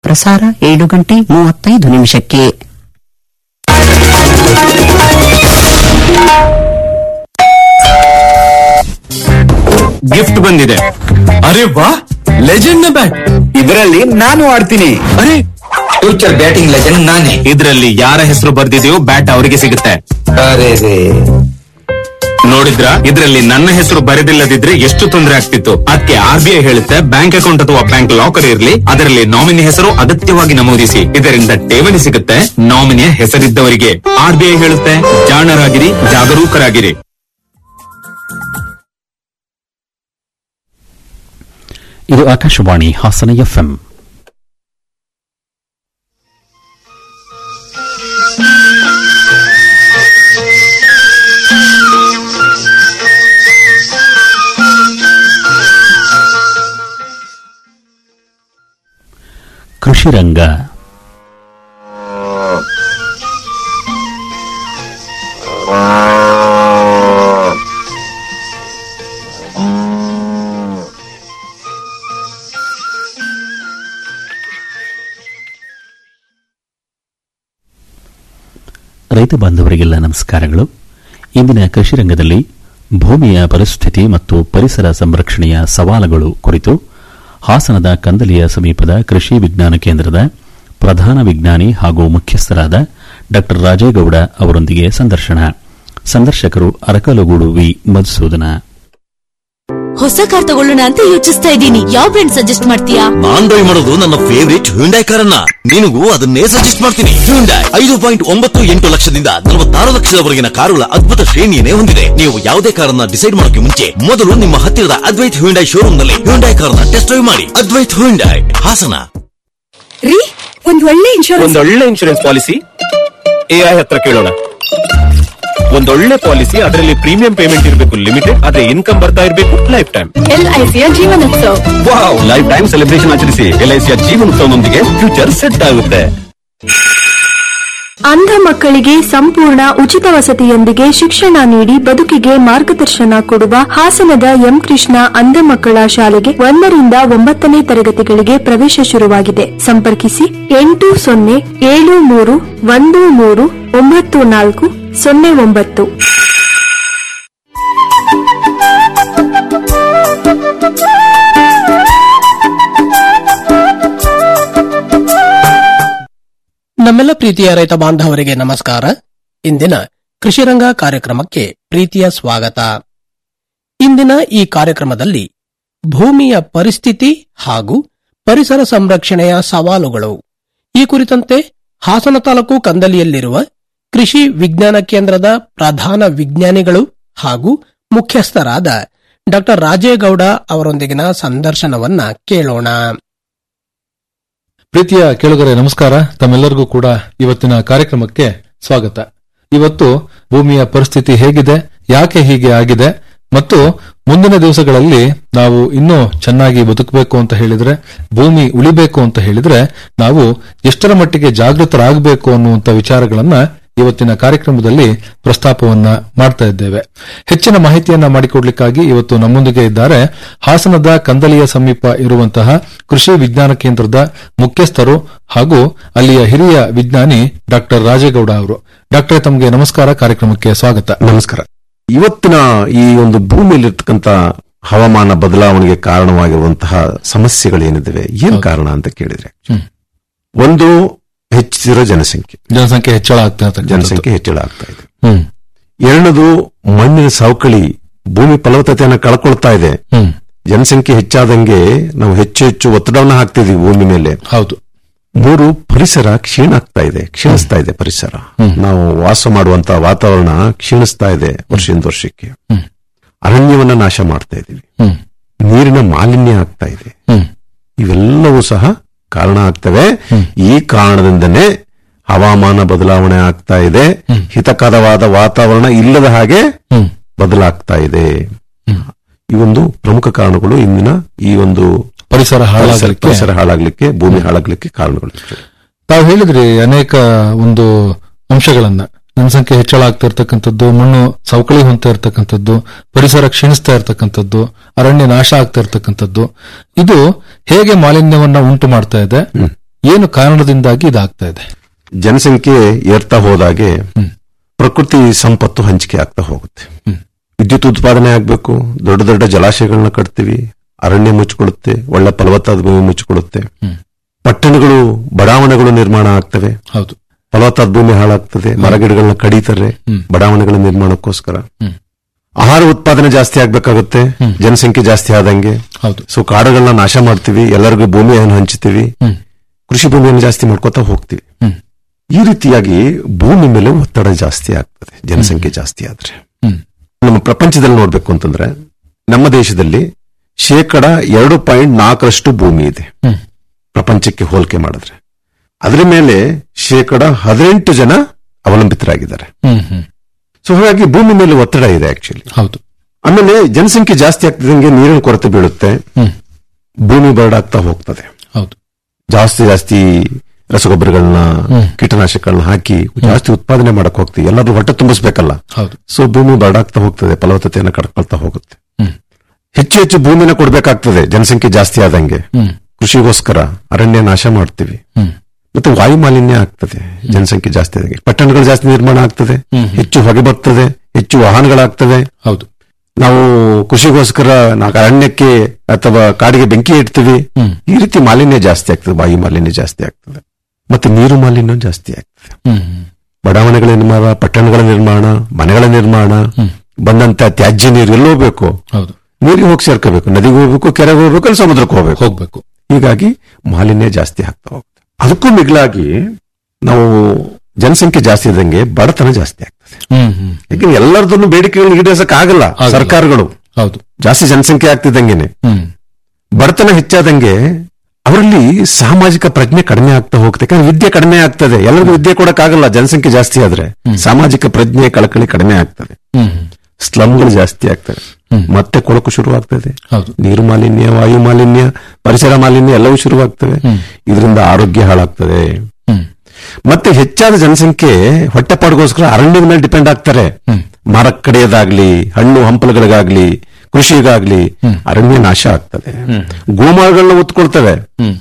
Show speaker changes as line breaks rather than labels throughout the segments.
ಪ್ರಸಾರ ಏಳು ಗಂಟೆ ಮೂವತ್ತೈದು ನಿಮಿಷಕ್ಕೆ
ಗಿಫ್ಟ್ ಬಂದಿದೆ ಅರೆ ವಾ ಲೆಜೆಂಡ್ ನ ಬ್ಯಾಟ್
ಇದರಲ್ಲಿ ನಾನು ಆಡ್ತೀನಿ
ಅರೆ
ಫ್ಯೂಚರ್ ಬ್ಯಾಟಿಂಗ್ ಲೆಜೆಂಡ್ ನಾನೇ
ಇದ್ರಲ್ಲಿ ಯಾರ ಹೆಸರು ಬರ್ದಿದೆಯೋ ಬ್ಯಾಟ್ ಅವರಿಗೆ ಸಿಗುತ್ತೆ
ಅರೆ ರೇ
ನೋಡಿದ್ರ ಇದ್ರಲ್ಲಿ ನನ್ನ ಹೆಸರು ಬರೆದಿಲ್ಲದಿದ್ರೆ ಎಷ್ಟು ತೊಂದರೆ ಆಗ್ತಿತ್ತು ಅದಕ್ಕೆ ಆರ್ ಬಿ ಐ ಹೇಳುತ್ತೆ ಬ್ಯಾಂಕ್ ಅಕೌಂಟ್ ಅಥವಾ ಬ್ಯಾಂಕ್ ಲಾಕರ್ ಇರಲಿ ಅದರಲ್ಲಿ ನಾಮಿನಿ ಹೆಸರು ಅಗತ್ಯವಾಗಿ ನಮೂದಿಸಿ ಇದರಿಂದ ಠೇವಣಿ ಸಿಗುತ್ತೆ ನಾಮಿನಿಯ ಹೆಸರಿದ್ದವರಿಗೆ ಆರ್ ಬಿ ಐ ಹೇಳುತ್ತೆ ಜಾಣರಾಗಿರಿ ಜಾಗರೂಕರಾಗಿರಿ
ಇದು ಆಕಾಶವಾಣಿ ಹಾಸನ ಎಫ್ಎಂ ಕೃಷಿ ರಂಗ ರೈತ ಬಾಂಧವರಿಗೆಲ್ಲ ನಮಸ್ಕಾರಗಳು ಇಂದಿನ ಕೃಷಿ ರಂಗದಲ್ಲಿ ಭೂಮಿಯ ಪರಿಸ್ಥಿತಿ ಮತ್ತು ಪರಿಸರ ಸಂರಕ್ಷಣೆಯ ಸವಾಲುಗಳು ಕುರಿತು ಹಾಸನದ ಕಂದಲಿಯ ಸಮೀಪದ ಕೃಷಿ ವಿಜ್ಞಾನ ಕೇಂದ್ರದ ಪ್ರಧಾನ ವಿಜ್ಞಾನಿ ಹಾಗೂ ಮುಖ್ಯಸ್ಥರಾದ ಡಾ ರಾಜೇಗೌಡ ಅವರೊಂದಿಗೆ ಸಂದರ್ಶನ ಸಂದರ್ಶಕರು ಅರಕಲಗೂಡು ವಿ ಮಧುಸೂದನ
ಹೊಸ ಕಾರ್ ತಗೊಳ್ಳೋಣ ಅಂತ ಯೋಚಿಸ್ತಾ ಇದ್ದೀನಿ ಯಾವ ಬ್ರ್ಯಾಂಡ್ ಸಜೆಸ್ಟ್ ಮಾಡ್ತೀಯಾ
ನಾನ್ ಬೈ ಮಾಡೋದು ನನ್ನ ಫೇವರಿಟ್ ಹ್ಯುಂಡೈ ಕಾರನ್ನ ನಿನಗೂ ಅದನ್ನೇ ಸಜೆಸ್ಟ್ ಮಾಡ್ತೀನಿ ಹ್ಯುಂಡೈ ಐದು ಪಾಯಿಂಟ್ ಒಂಬತ್ತು ಎಂಟು ಲಕ್ಷದಿಂದ ನಲವತ್ತಾರು ಲಕ್ಷದವರೆಗಿನ ಕಾರುಗಳ ಅದ್ಭುತ ಶ್ರೇಣಿಯನ್ನೇ ಹೊಂದಿದೆ ನೀವು ಯಾವುದೇ ಕಾರನ್ನ ಡಿಸೈಡ್ ಮಾಡೋಕೆ ಮುಂಚೆ ಮೊದಲು ನಿಮ್ಮ ಹತ್ತಿರದ ಅದ್ವೈತ್ ಹ್ಯುಂಡೈ ಶೋರೂಮ್ ನಲ್ಲಿ ಹ್ಯುಂಡೈ ಕಾರನ್ನ ಟೆಸ್ಟ್ ಡ್ರೈವ್ ಮಾಡಿ ಅದ್ವೈತ್ ಹ್ಯುಂಡೈ ಹಾಸನ
ರೀ ಒಂದ್ ಒಳ್ಳೆ ಇನ್ಶೂರೆನ್ಸ್
ಒಂದೊಳ್ಳೆ ಇನ್ಶೂರೆನ್ಸ್ ಪಾಲಿಸಿ ಎಐ ಹತ್ರ ಕೇಳೋಣ ಒಂದೊಳ್ಳೆ ಪಾಲಿಸಿ ಅದರಲ್ಲಿ ಪ್ರೀಮಿಯಂ ಪೇಮೆಂಟ್ ಇರಬೇಕು ಲಿಮಿಟೆಡ್ ಆದ್ರೆ ಇನ್ಕಮ್ ಬರ್ತಾ ಇರಬೇಕು ಲೈಫ್ ಟೈಮ್
ಎಲ್ಐಸಿಯ ಜೀವನೋತ್ಸವ
ವಾವ್ ಲೈಫ್ ಟೈಮ್ ಸೆಲೆಬ್ರೇಷನ್ ಆಚರಿಸಿ ಎಲ್ಐಸಿಯ ಜೀವನೋತ್ಸವದೊಂದಿಗೆ ಫ್ಯೂಚರ್ ಸೆಟ್ ಆಗುತ್ತೆ
ಅಂಧ ಮಕ್ಕಳಿಗೆ ಸಂಪೂರ್ಣ ಉಚಿತ ವಸತಿಯೊಂದಿಗೆ ಶಿಕ್ಷಣ ನೀಡಿ ಬದುಕಿಗೆ ಮಾರ್ಗದರ್ಶನ ಕೊಡುವ ಹಾಸನದ ಎಂ ಕೃಷ್ಣ ಅಂಧ ಮಕ್ಕಳ ಶಾಲೆಗೆ ಒಂದರಿಂದ ಒಂಬತ್ತನೇ ತರಗತಿಗಳಿಗೆ ಪ್ರವೇಶ ಶುರುವಾಗಿದೆ ಸಂಪರ್ಕಿಸಿ ಎಂಟು ಸೊನ್ನೆ ಏಳು ಮೂರು ಒಂದು ಮೂರು ಒಂಬತ್ತು ನಾಲ್ಕು ಸೊನ್ನೆ ಒಂಬತ್ತು
ನಮ್ಮೆಲ್ಲ ಪ್ರೀತಿಯ ರೈತ ಬಾಂಧವರಿಗೆ ನಮಸ್ಕಾರ ಇಂದಿನ ಕೃಷಿರಂಗ ಕಾರ್ಯಕ್ರಮಕ್ಕೆ ಪ್ರೀತಿಯ ಸ್ವಾಗತ ಇಂದಿನ ಈ ಕಾರ್ಯಕ್ರಮದಲ್ಲಿ ಭೂಮಿಯ ಪರಿಸ್ಥಿತಿ ಹಾಗೂ ಪರಿಸರ ಸಂರಕ್ಷಣೆಯ ಸವಾಲುಗಳು ಈ ಕುರಿತಂತೆ ಹಾಸನ ತಾಲೂಕು ಕಂದಲಿಯಲ್ಲಿರುವ ಕೃಷಿ ವಿಜ್ಞಾನ ಕೇಂದ್ರದ ಪ್ರಧಾನ ವಿಜ್ಞಾನಿಗಳು ಹಾಗೂ ಮುಖ್ಯಸ್ಥರಾದ ಡಾ ರಾಜೇಗೌಡ ಅವರೊಂದಿಗಿನ ಸಂದರ್ಶನವನ್ನ ಕೇಳೋಣ
ಪ್ರೀತಿಯ ಕೇಳುಗರೆ ನಮಸ್ಕಾರ ತಮ್ಮೆಲ್ಲರಿಗೂ ಕೂಡ ಇವತ್ತಿನ ಕಾರ್ಯಕ್ರಮಕ್ಕೆ ಸ್ವಾಗತ ಇವತ್ತು ಭೂಮಿಯ ಪರಿಸ್ಥಿತಿ ಹೇಗಿದೆ ಯಾಕೆ ಹೀಗೆ ಆಗಿದೆ ಮತ್ತು ಮುಂದಿನ ದಿವಸಗಳಲ್ಲಿ ನಾವು ಇನ್ನೂ ಚೆನ್ನಾಗಿ ಬದುಕಬೇಕು ಅಂತ ಹೇಳಿದ್ರೆ ಭೂಮಿ ಉಳಿಬೇಕು ಅಂತ ಹೇಳಿದ್ರೆ ನಾವು ಎಷ್ಟರ ಮಟ್ಟಿಗೆ ಜಾಗೃತರಾಗಬೇಕು ಅನ್ನುವಂತ ವಿಚಾರಗಳನ್ನ ಇವತ್ತಿನ ಕಾರ್ಯಕ್ರಮದಲ್ಲಿ ಪ್ರಸ್ತಾಪವನ್ನ ಮಾಡ್ತಾ ಇದ್ದೇವೆ ಹೆಚ್ಚಿನ ಮಾಹಿತಿಯನ್ನ ಮಾಡಿಕೊಡ್ಲಿಕ್ಕಾಗಿ ಇವತ್ತು ನಮ್ಮೊಂದಿಗೆ ಇದ್ದಾರೆ ಹಾಸನದ ಕಂದಲಿಯ ಸಮೀಪ ಇರುವಂತಹ ಕೃಷಿ ವಿಜ್ಞಾನ ಕೇಂದ್ರದ ಮುಖ್ಯಸ್ಥರು ಹಾಗೂ ಅಲ್ಲಿಯ ಹಿರಿಯ ವಿಜ್ಞಾನಿ ಡಾಕ್ಟರ್ ರಾಜೇಗೌಡ ಅವರು ಡಾಕ್ಟರ್ ತಮಗೆ ನಮಸ್ಕಾರ ಕಾರ್ಯಕ್ರಮಕ್ಕೆ ಸ್ವಾಗತ
ನಮಸ್ಕಾರ ಇವತ್ತಿನ ಈ ಒಂದು ಭೂಮಿಯಲ್ಲಿರ್ತಕ್ಕಂಥ ಹವಾಮಾನ ಬದಲಾವಣೆಗೆ ಕಾರಣವಾಗಿರುವಂತಹ ಸಮಸ್ಯೆಗಳೇನಿದ್ದಾವೆ ಏನ್ ಕಾರಣ ಅಂತ ಕೇಳಿದ್ರೆ
ಹ್ಮ್.
ಒಂದು ಹೆಚ್ಚಿರೋ ಜನಸಂಖ್ಯೆ
ಜನಸಂಖ್ಯೆ ಹೆಚ್ಚಳ ಆಗ್ತಾ ಇರ್ತಕ್ಕಂಥದ್ದು.
ಜನಸಂಖ್ಯೆ ಹೆಚ್ಚಳ ಆಗ್ತಾ ಇದೆ
ಹ್ಮ್
ಎರಡನೇದು ಮಣ್ಣಿನ ಸವಕಳಿ ಭೂಮಿ ಫಲವತ್ತತೆಯನ್ನು ಕಳ್ಕೊಳ್ತಾ ಇದೆ
ಹ್ಮ್
ಜನಸಂಖ್ಯೆ ಹೆಚ್ಚಾದಂಗೆ ನಾವು ಹೆಚ್ಚು ಹೆಚ್ಚು ಒತ್ತಡವನ್ನು ಹಾಕ್ತಿದೀವಿ ಭೂಮಿ ಮೇಲೆ
ಹೌದು
ಮೂರು ಪರಿಸರ ಕ್ಷೀಣ ಆಗ್ತಾ ಇದೆ ಕ್ಷೀಣಿಸ್ತಾ ಇದೆ ಪರಿಸರ ನಾವು ವಾಸ ಮಾಡುವಂತ ವಾತಾವರಣ ಕ್ಷೀಣಿಸ್ತಾ ಇದೆ ವರ್ಷದಿಂದ ವರ್ಷಕ್ಕೆ
ಹ್ಮ್.
ಅರಣ್ಯವನ್ನ ನಾಶ ಮಾಡ್ತಾ ಇದೀವಿ
ಹ್ಮ್
ನೀರಿನ ಮಾಲಿನ್ಯ ಆಗ್ತಾ ಇದೆ
ಹ್ಮ್
ಇವೆಲ್ಲವೂ ಸಹ ಕಾರಣ ಆಗ್ತವೆ ಈ ಕಾರಣದಿಂದನೇ ಹವಾಮಾನ ಬದಲಾವಣೆ ಆಗ್ತಾ ಇದೆ ಹಿತಕರವಾದ ವಾತಾವರಣ ಇಲ್ಲದ ಹಾಗೆ
ಹ್ಮ್
ಬದಲಾಗ್ತಾ ಇದೆ ಈ ಒಂದು ಪ್ರಮುಖ ಕಾರಣಗಳು ಇಂದಿನ ಈ ಒಂದು
ಪರಿಸರ ಹಾಳಾಗಲಿಕ್ಕೆ
ಪರಿಸರ ಹಾಳಾಗ್ಲಿಕ್ಕೆ ಭೂಮಿ ಹಾಳಾಗ್ಲಿಕ್ಕೆ ಕಾರಣಗಳು
ತಾವು ಹೇಳಿದ್ರಿ ಅನೇಕ ಒಂದು ಅಂಶಗಳನ್ನ ಜನಸಂಖ್ಯೆ ಹೆಚ್ಚಳ ಆಗ್ತಾ ಇರ್ತಕ್ಕಂಥದ್ದು ಮಣ್ಣು ಸವಕಳಿ ಹೊಂದ್ತಾ ಇರ್ತಕ್ಕಂಥದ್ದು ಪರಿಸರ ಕ್ಷೀಣಿಸ್ತಾ ಇರ್ತಕ್ಕಂಥದ್ದು ಅರಣ್ಯ ನಾಶ ಆಗ್ತಾ ಇರ್ತಕ್ಕಂಥದ್ದು ಇದು ಹೇಗೆ ಮಾಲಿನ್ಯವನ್ನ ಉಂಟು ಮಾಡ್ತಾ ಇದೆ ಏನು ಕಾರಣದಿಂದಾಗಿ ಇದಾಗ್ತಾ ಇದೆ
ಜನಸಂಖ್ಯೆ ಏರ್ತಾ ಹೋದಾಗೆ ಪ್ರಕೃತಿ ಸಂಪತ್ತು ಹಂಚಿಕೆ ಆಗ್ತಾ ಹೋಗುತ್ತೆ ವಿದ್ಯುತ್ ಉತ್ಪಾದನೆ ಆಗ್ಬೇಕು ದೊಡ್ಡ ದೊಡ್ಡ ಜಲಾಶಯಗಳನ್ನ ಕಟ್ತೀವಿ ಅರಣ್ಯ ಮುಚ್ಚಿಕೊಳ್ಳುತ್ತೆ ಒಳ್ಳೆ ಫಲವತ್ತಾದ ಭೂಮಿ ಮುಚ್ಚಿಕೊಳ್ಳುತ್ತೆ ಪಟ್ಟಣಗಳು ಬಡಾವಣೆಗಳು ನಿರ್ಮಾಣ ಆಗ್ತವೆ
ಹೌದು
ಫಲವತ್ತಾದ ಭೂಮಿ ಹಾಳಾಗ್ತದೆ ಮರಗಿಡಗಳನ್ನ ಕಡಿತಾರೆ ಬಡಾವಣೆಗಳ ನಿರ್ಮಾಣಕ್ಕೋಸ್ಕರ ಆಹಾರ ಉತ್ಪಾದನೆ ಜಾಸ್ತಿ ಆಗ್ಬೇಕಾಗುತ್ತೆ ಜನಸಂಖ್ಯೆ ಜಾಸ್ತಿ ಆದಂಗೆ
ಹೌದು
ಸೊ ಕಾಡುಗಳನ್ನ ನಾಶ ಮಾಡ್ತೀವಿ ಎಲ್ಲರಿಗೂ ಭೂಮಿಯನ್ನು ಹಂಚ್ತೀವಿ ಕೃಷಿ ಭೂಮಿಯನ್ನು ಜಾಸ್ತಿ ಮಾಡ್ಕೋತಾ ಹೋಗ್ತೀವಿ ಈ ರೀತಿಯಾಗಿ ಭೂಮಿ ಮೇಲೆ ಒತ್ತಡ ಜಾಸ್ತಿ ಆಗ್ತದೆ ಜನಸಂಖ್ಯೆ ಜಾಸ್ತಿ ಆದ್ರೆ ನಮ್ಮ ಪ್ರಪಂಚದಲ್ಲಿ ನೋಡ್ಬೇಕು ಅಂತಂದ್ರೆ ನಮ್ಮ ದೇಶದಲ್ಲಿ ಶೇಕಡ ಎರಡು ಪಾಯಿಂಟ್ ನಾಲ್ಕರಷ್ಟು ಭೂಮಿ ಇದೆ ಪ್ರಪಂಚಕ್ಕೆ ಹೋಲಿಕೆ ಮಾಡಿದ್ರೆ ಅದರ ಮೇಲೆ ಶೇಕಡ ಹದಿನೆಂಟು ಜನ ಅವಲಂಬಿತರಾಗಿದ್ದಾರೆ
ಹ್ಮ್ ಹ್ಮ್
ಸೊ ಹಾಗಾಗಿ ಭೂಮಿ ಮೇಲೆ ಒತ್ತಡ ಇದೆ ಆಕ್ಚುಲಿ
ಹೌದು
ಆಮೇಲೆ ಜನಸಂಖ್ಯೆ ಜಾಸ್ತಿ ಆಗ್ತಿದಂಗೆ ನೀರಿನ ಕೊರತೆ ಬೀಳುತ್ತೆ ಭೂಮಿ ಬರಡಾಗ್ತಾ ಹೋಗ್ತದೆ
ಹೌದು
ಜಾಸ್ತಿ ಜಾಸ್ತಿ ರಸಗೊಬ್ಬರಗಳನ್ನ ಕೀಟನಾಶಕಗಳನ್ನ ಹಾಕಿ ಜಾಸ್ತಿ ಉತ್ಪಾದನೆ ಮಾಡಕ್ ಹೋಗ್ತೀವಿ ಎಲ್ಲರೂ ಹೊಟ್ಟೆ ತುಂಬಿಸ್ಬೇಕಲ್ಲ
ಹೌದು
ಸೊ ಭೂಮಿ ಬರಡಾಗ್ತಾ ಹೋಗ್ತದೆ ಫಲವತ್ತತೆಯನ್ನು ಕಡ್ಕೊಳ್ತಾ ಹೋಗುತ್ತೆ ಹೆಚ್ಚು ಹೆಚ್ಚು ಭೂಮಿನ ಕೊಡ್ಬೇಕಾಗ್ತದೆ ಜನಸಂಖ್ಯೆ ಜಾಸ್ತಿ ಆದಂಗೆ ಕೃಷಿಗೋಸ್ಕರ ಅರಣ್ಯ ನಾಶ ಮಾಡ್ತೀವಿ ಮತ್ತೆ ವಾಯು ಮಾಲಿನ್ಯ ಆಗ್ತದೆ ಜನಸಂಖ್ಯೆ ಜಾಸ್ತಿ ಆದಂಗೆ ಪಟ್ಟಣಗಳು ಜಾಸ್ತಿ ನಿರ್ಮಾಣ ಆಗ್ತದೆ ಹೆಚ್ಚು ಹೊಗೆ ಬರ್ತದೆ ಹೆಚ್ಚು ವಾಹನಗಳಾಗ್ತವೆ
ಹೌದು
ನಾವು ಕೃಷಿಗೋಸ್ಕರ ನಾವು ಅರಣ್ಯಕ್ಕೆ ಅಥವಾ ಕಾಡಿಗೆ ಬೆಂಕಿ ಇಡ್ತೀವಿ ಈ ರೀತಿ ಮಾಲಿನ್ಯ ಜಾಸ್ತಿ ಆಗ್ತದೆ ವಾಯು ಮಾಲಿನ್ಯ ಜಾಸ್ತಿ ಆಗ್ತದೆ ಮತ್ತೆ ನೀರು ಮಾಲಿನ್ಯ ಜಾಸ್ತಿ ಆಗ್ತದೆ ಬಡಾವಣೆಗಳ ನಿರ್ಮಾಣ ಪಟ್ಟಣಗಳ ನಿರ್ಮಾಣ ಮನೆಗಳ ನಿರ್ಮಾಣ ಬಂದಂತ ತ್ಯಾಜ್ಯ ನೀರು ಎಲ್ಲಿ ಹೋಗ್ಬೇಕು
ಹೌದು
ನೀರಿಗೆ ಹೋಗಿ ಸೇರ್ಕೋಬೇಕು ನದಿಗೆ ಹೋಗ್ಬೇಕು ಕೆರೆಗೆ ಹೋಗ್ಬೇಕು ಅಲ್ಲಿ ಸಮುದ್ರಕ್ಕೆ ಹೋಗ್ಬೇಕು
ಹೋಗ್ಬೇಕು
ಹೀಗಾಗಿ ಮಾಲಿನ್ಯ ಜಾಸ್ತಿ ಆಗ್ತಾ ಹೋಗ್ತದೆ ಅದಕ್ಕೂ ಮಿಗಿಲಾಗಿ ನಾವು ಜನಸಂಖ್ಯೆ ಜಾಸ್ತಿ ಇದ್ದಂಗೆ ಬಡತನ ಜಾಸ್ತಿ ಆಗ್ತದೆ
ಹ್ಮ್ ಹ್ಮ್
ಯಾಕಂದ್ರೆ ಎಲ್ಲರದನ್ನು ಬೇಡಿಕೆಗಳನ್ನ ಈಡೇರಿಸಕ್ ಆಗಲ್ಲ
ಆಗಲ್ಲ.
ಸರ್ಕಾರಗಳು
ಹೌದು
ಜಾಸ್ತಿ ಜನಸಂಖ್ಯೆ ಆಗ್ತಿದ್ದಂಗೆನೆ
ಹ್ಮ್
ಬಡತನ ಹೆಚ್ಚಾದಂಗೆ ಅವರಲ್ಲಿ ಸಾಮಾಜಿಕ ಪ್ರಜ್ಞೆ ಕಡಿಮೆ ಆಗ್ತಾ ಹೋಗುತ್ತೆ ಯಾಕಂದ್ರೆ ವಿದ್ಯೆ ಕಡಿಮೆ ಆಗ್ತದೆ ಎಲ್ಲರಿಗೂ ವಿದ್ಯೆ ಕೊಡಕ್ಕಾಗಲ್ಲ ಜನಸಂಖ್ಯೆ ಜಾಸ್ತಿ ಆದ್ರೆ ಸಾಮಾಜಿಕ ಪ್ರಜ್ಞೆ ಕಳಕಳಿ ಕಡಿಮೆ ಆಗ್ತದೆ
ಹ್ಮ್
ಸ್ಲಮ್ಗಳು ಜಾಸ್ತಿ ಆಗ್ತವೆ ಮತ್ತೆ ಕೊಳಕು ಶುರುವಾಗ್ತದೆ
ಹೌದು
ನೀರು ಮಾಲಿನ್ಯ ವಾಯು ಮಾಲಿನ್ಯ ಪರಿಸರ ಮಾಲಿನ್ಯ ಎಲ್ಲವೂ ಶುರುವಾಗ್ತವೆ ಇದರಿಂದ ಆರೋಗ್ಯ ಹಾಳಾಗ್ತದೆ ಮತ್ತೆ ಹೆಚ್ಚಾದ ಜನಸಂಖ್ಯೆ ಹೊಟ್ಟೆಪಾಡಿಗೋಸ್ಕರ ಅರಣ್ಯದ ಮೇಲೆ ಡಿಪೆಂಡ್ ಆಗ್ತಾರೆ ಮರ ಕಡಿಯೋದಾಗ್ಲಿ ಹಣ್ಣು ಹಂಪಲುಗಳಿಗಾಗ್ಲಿ ಕೃಷಿಗಾಗ್ಲಿ ಅರಣ್ಯ ನಾಶ ಆಗ್ತದೆ ಗೋಮಾಳಗಳನ್ನ ಒತ್ಕೊಳ್ತವೆ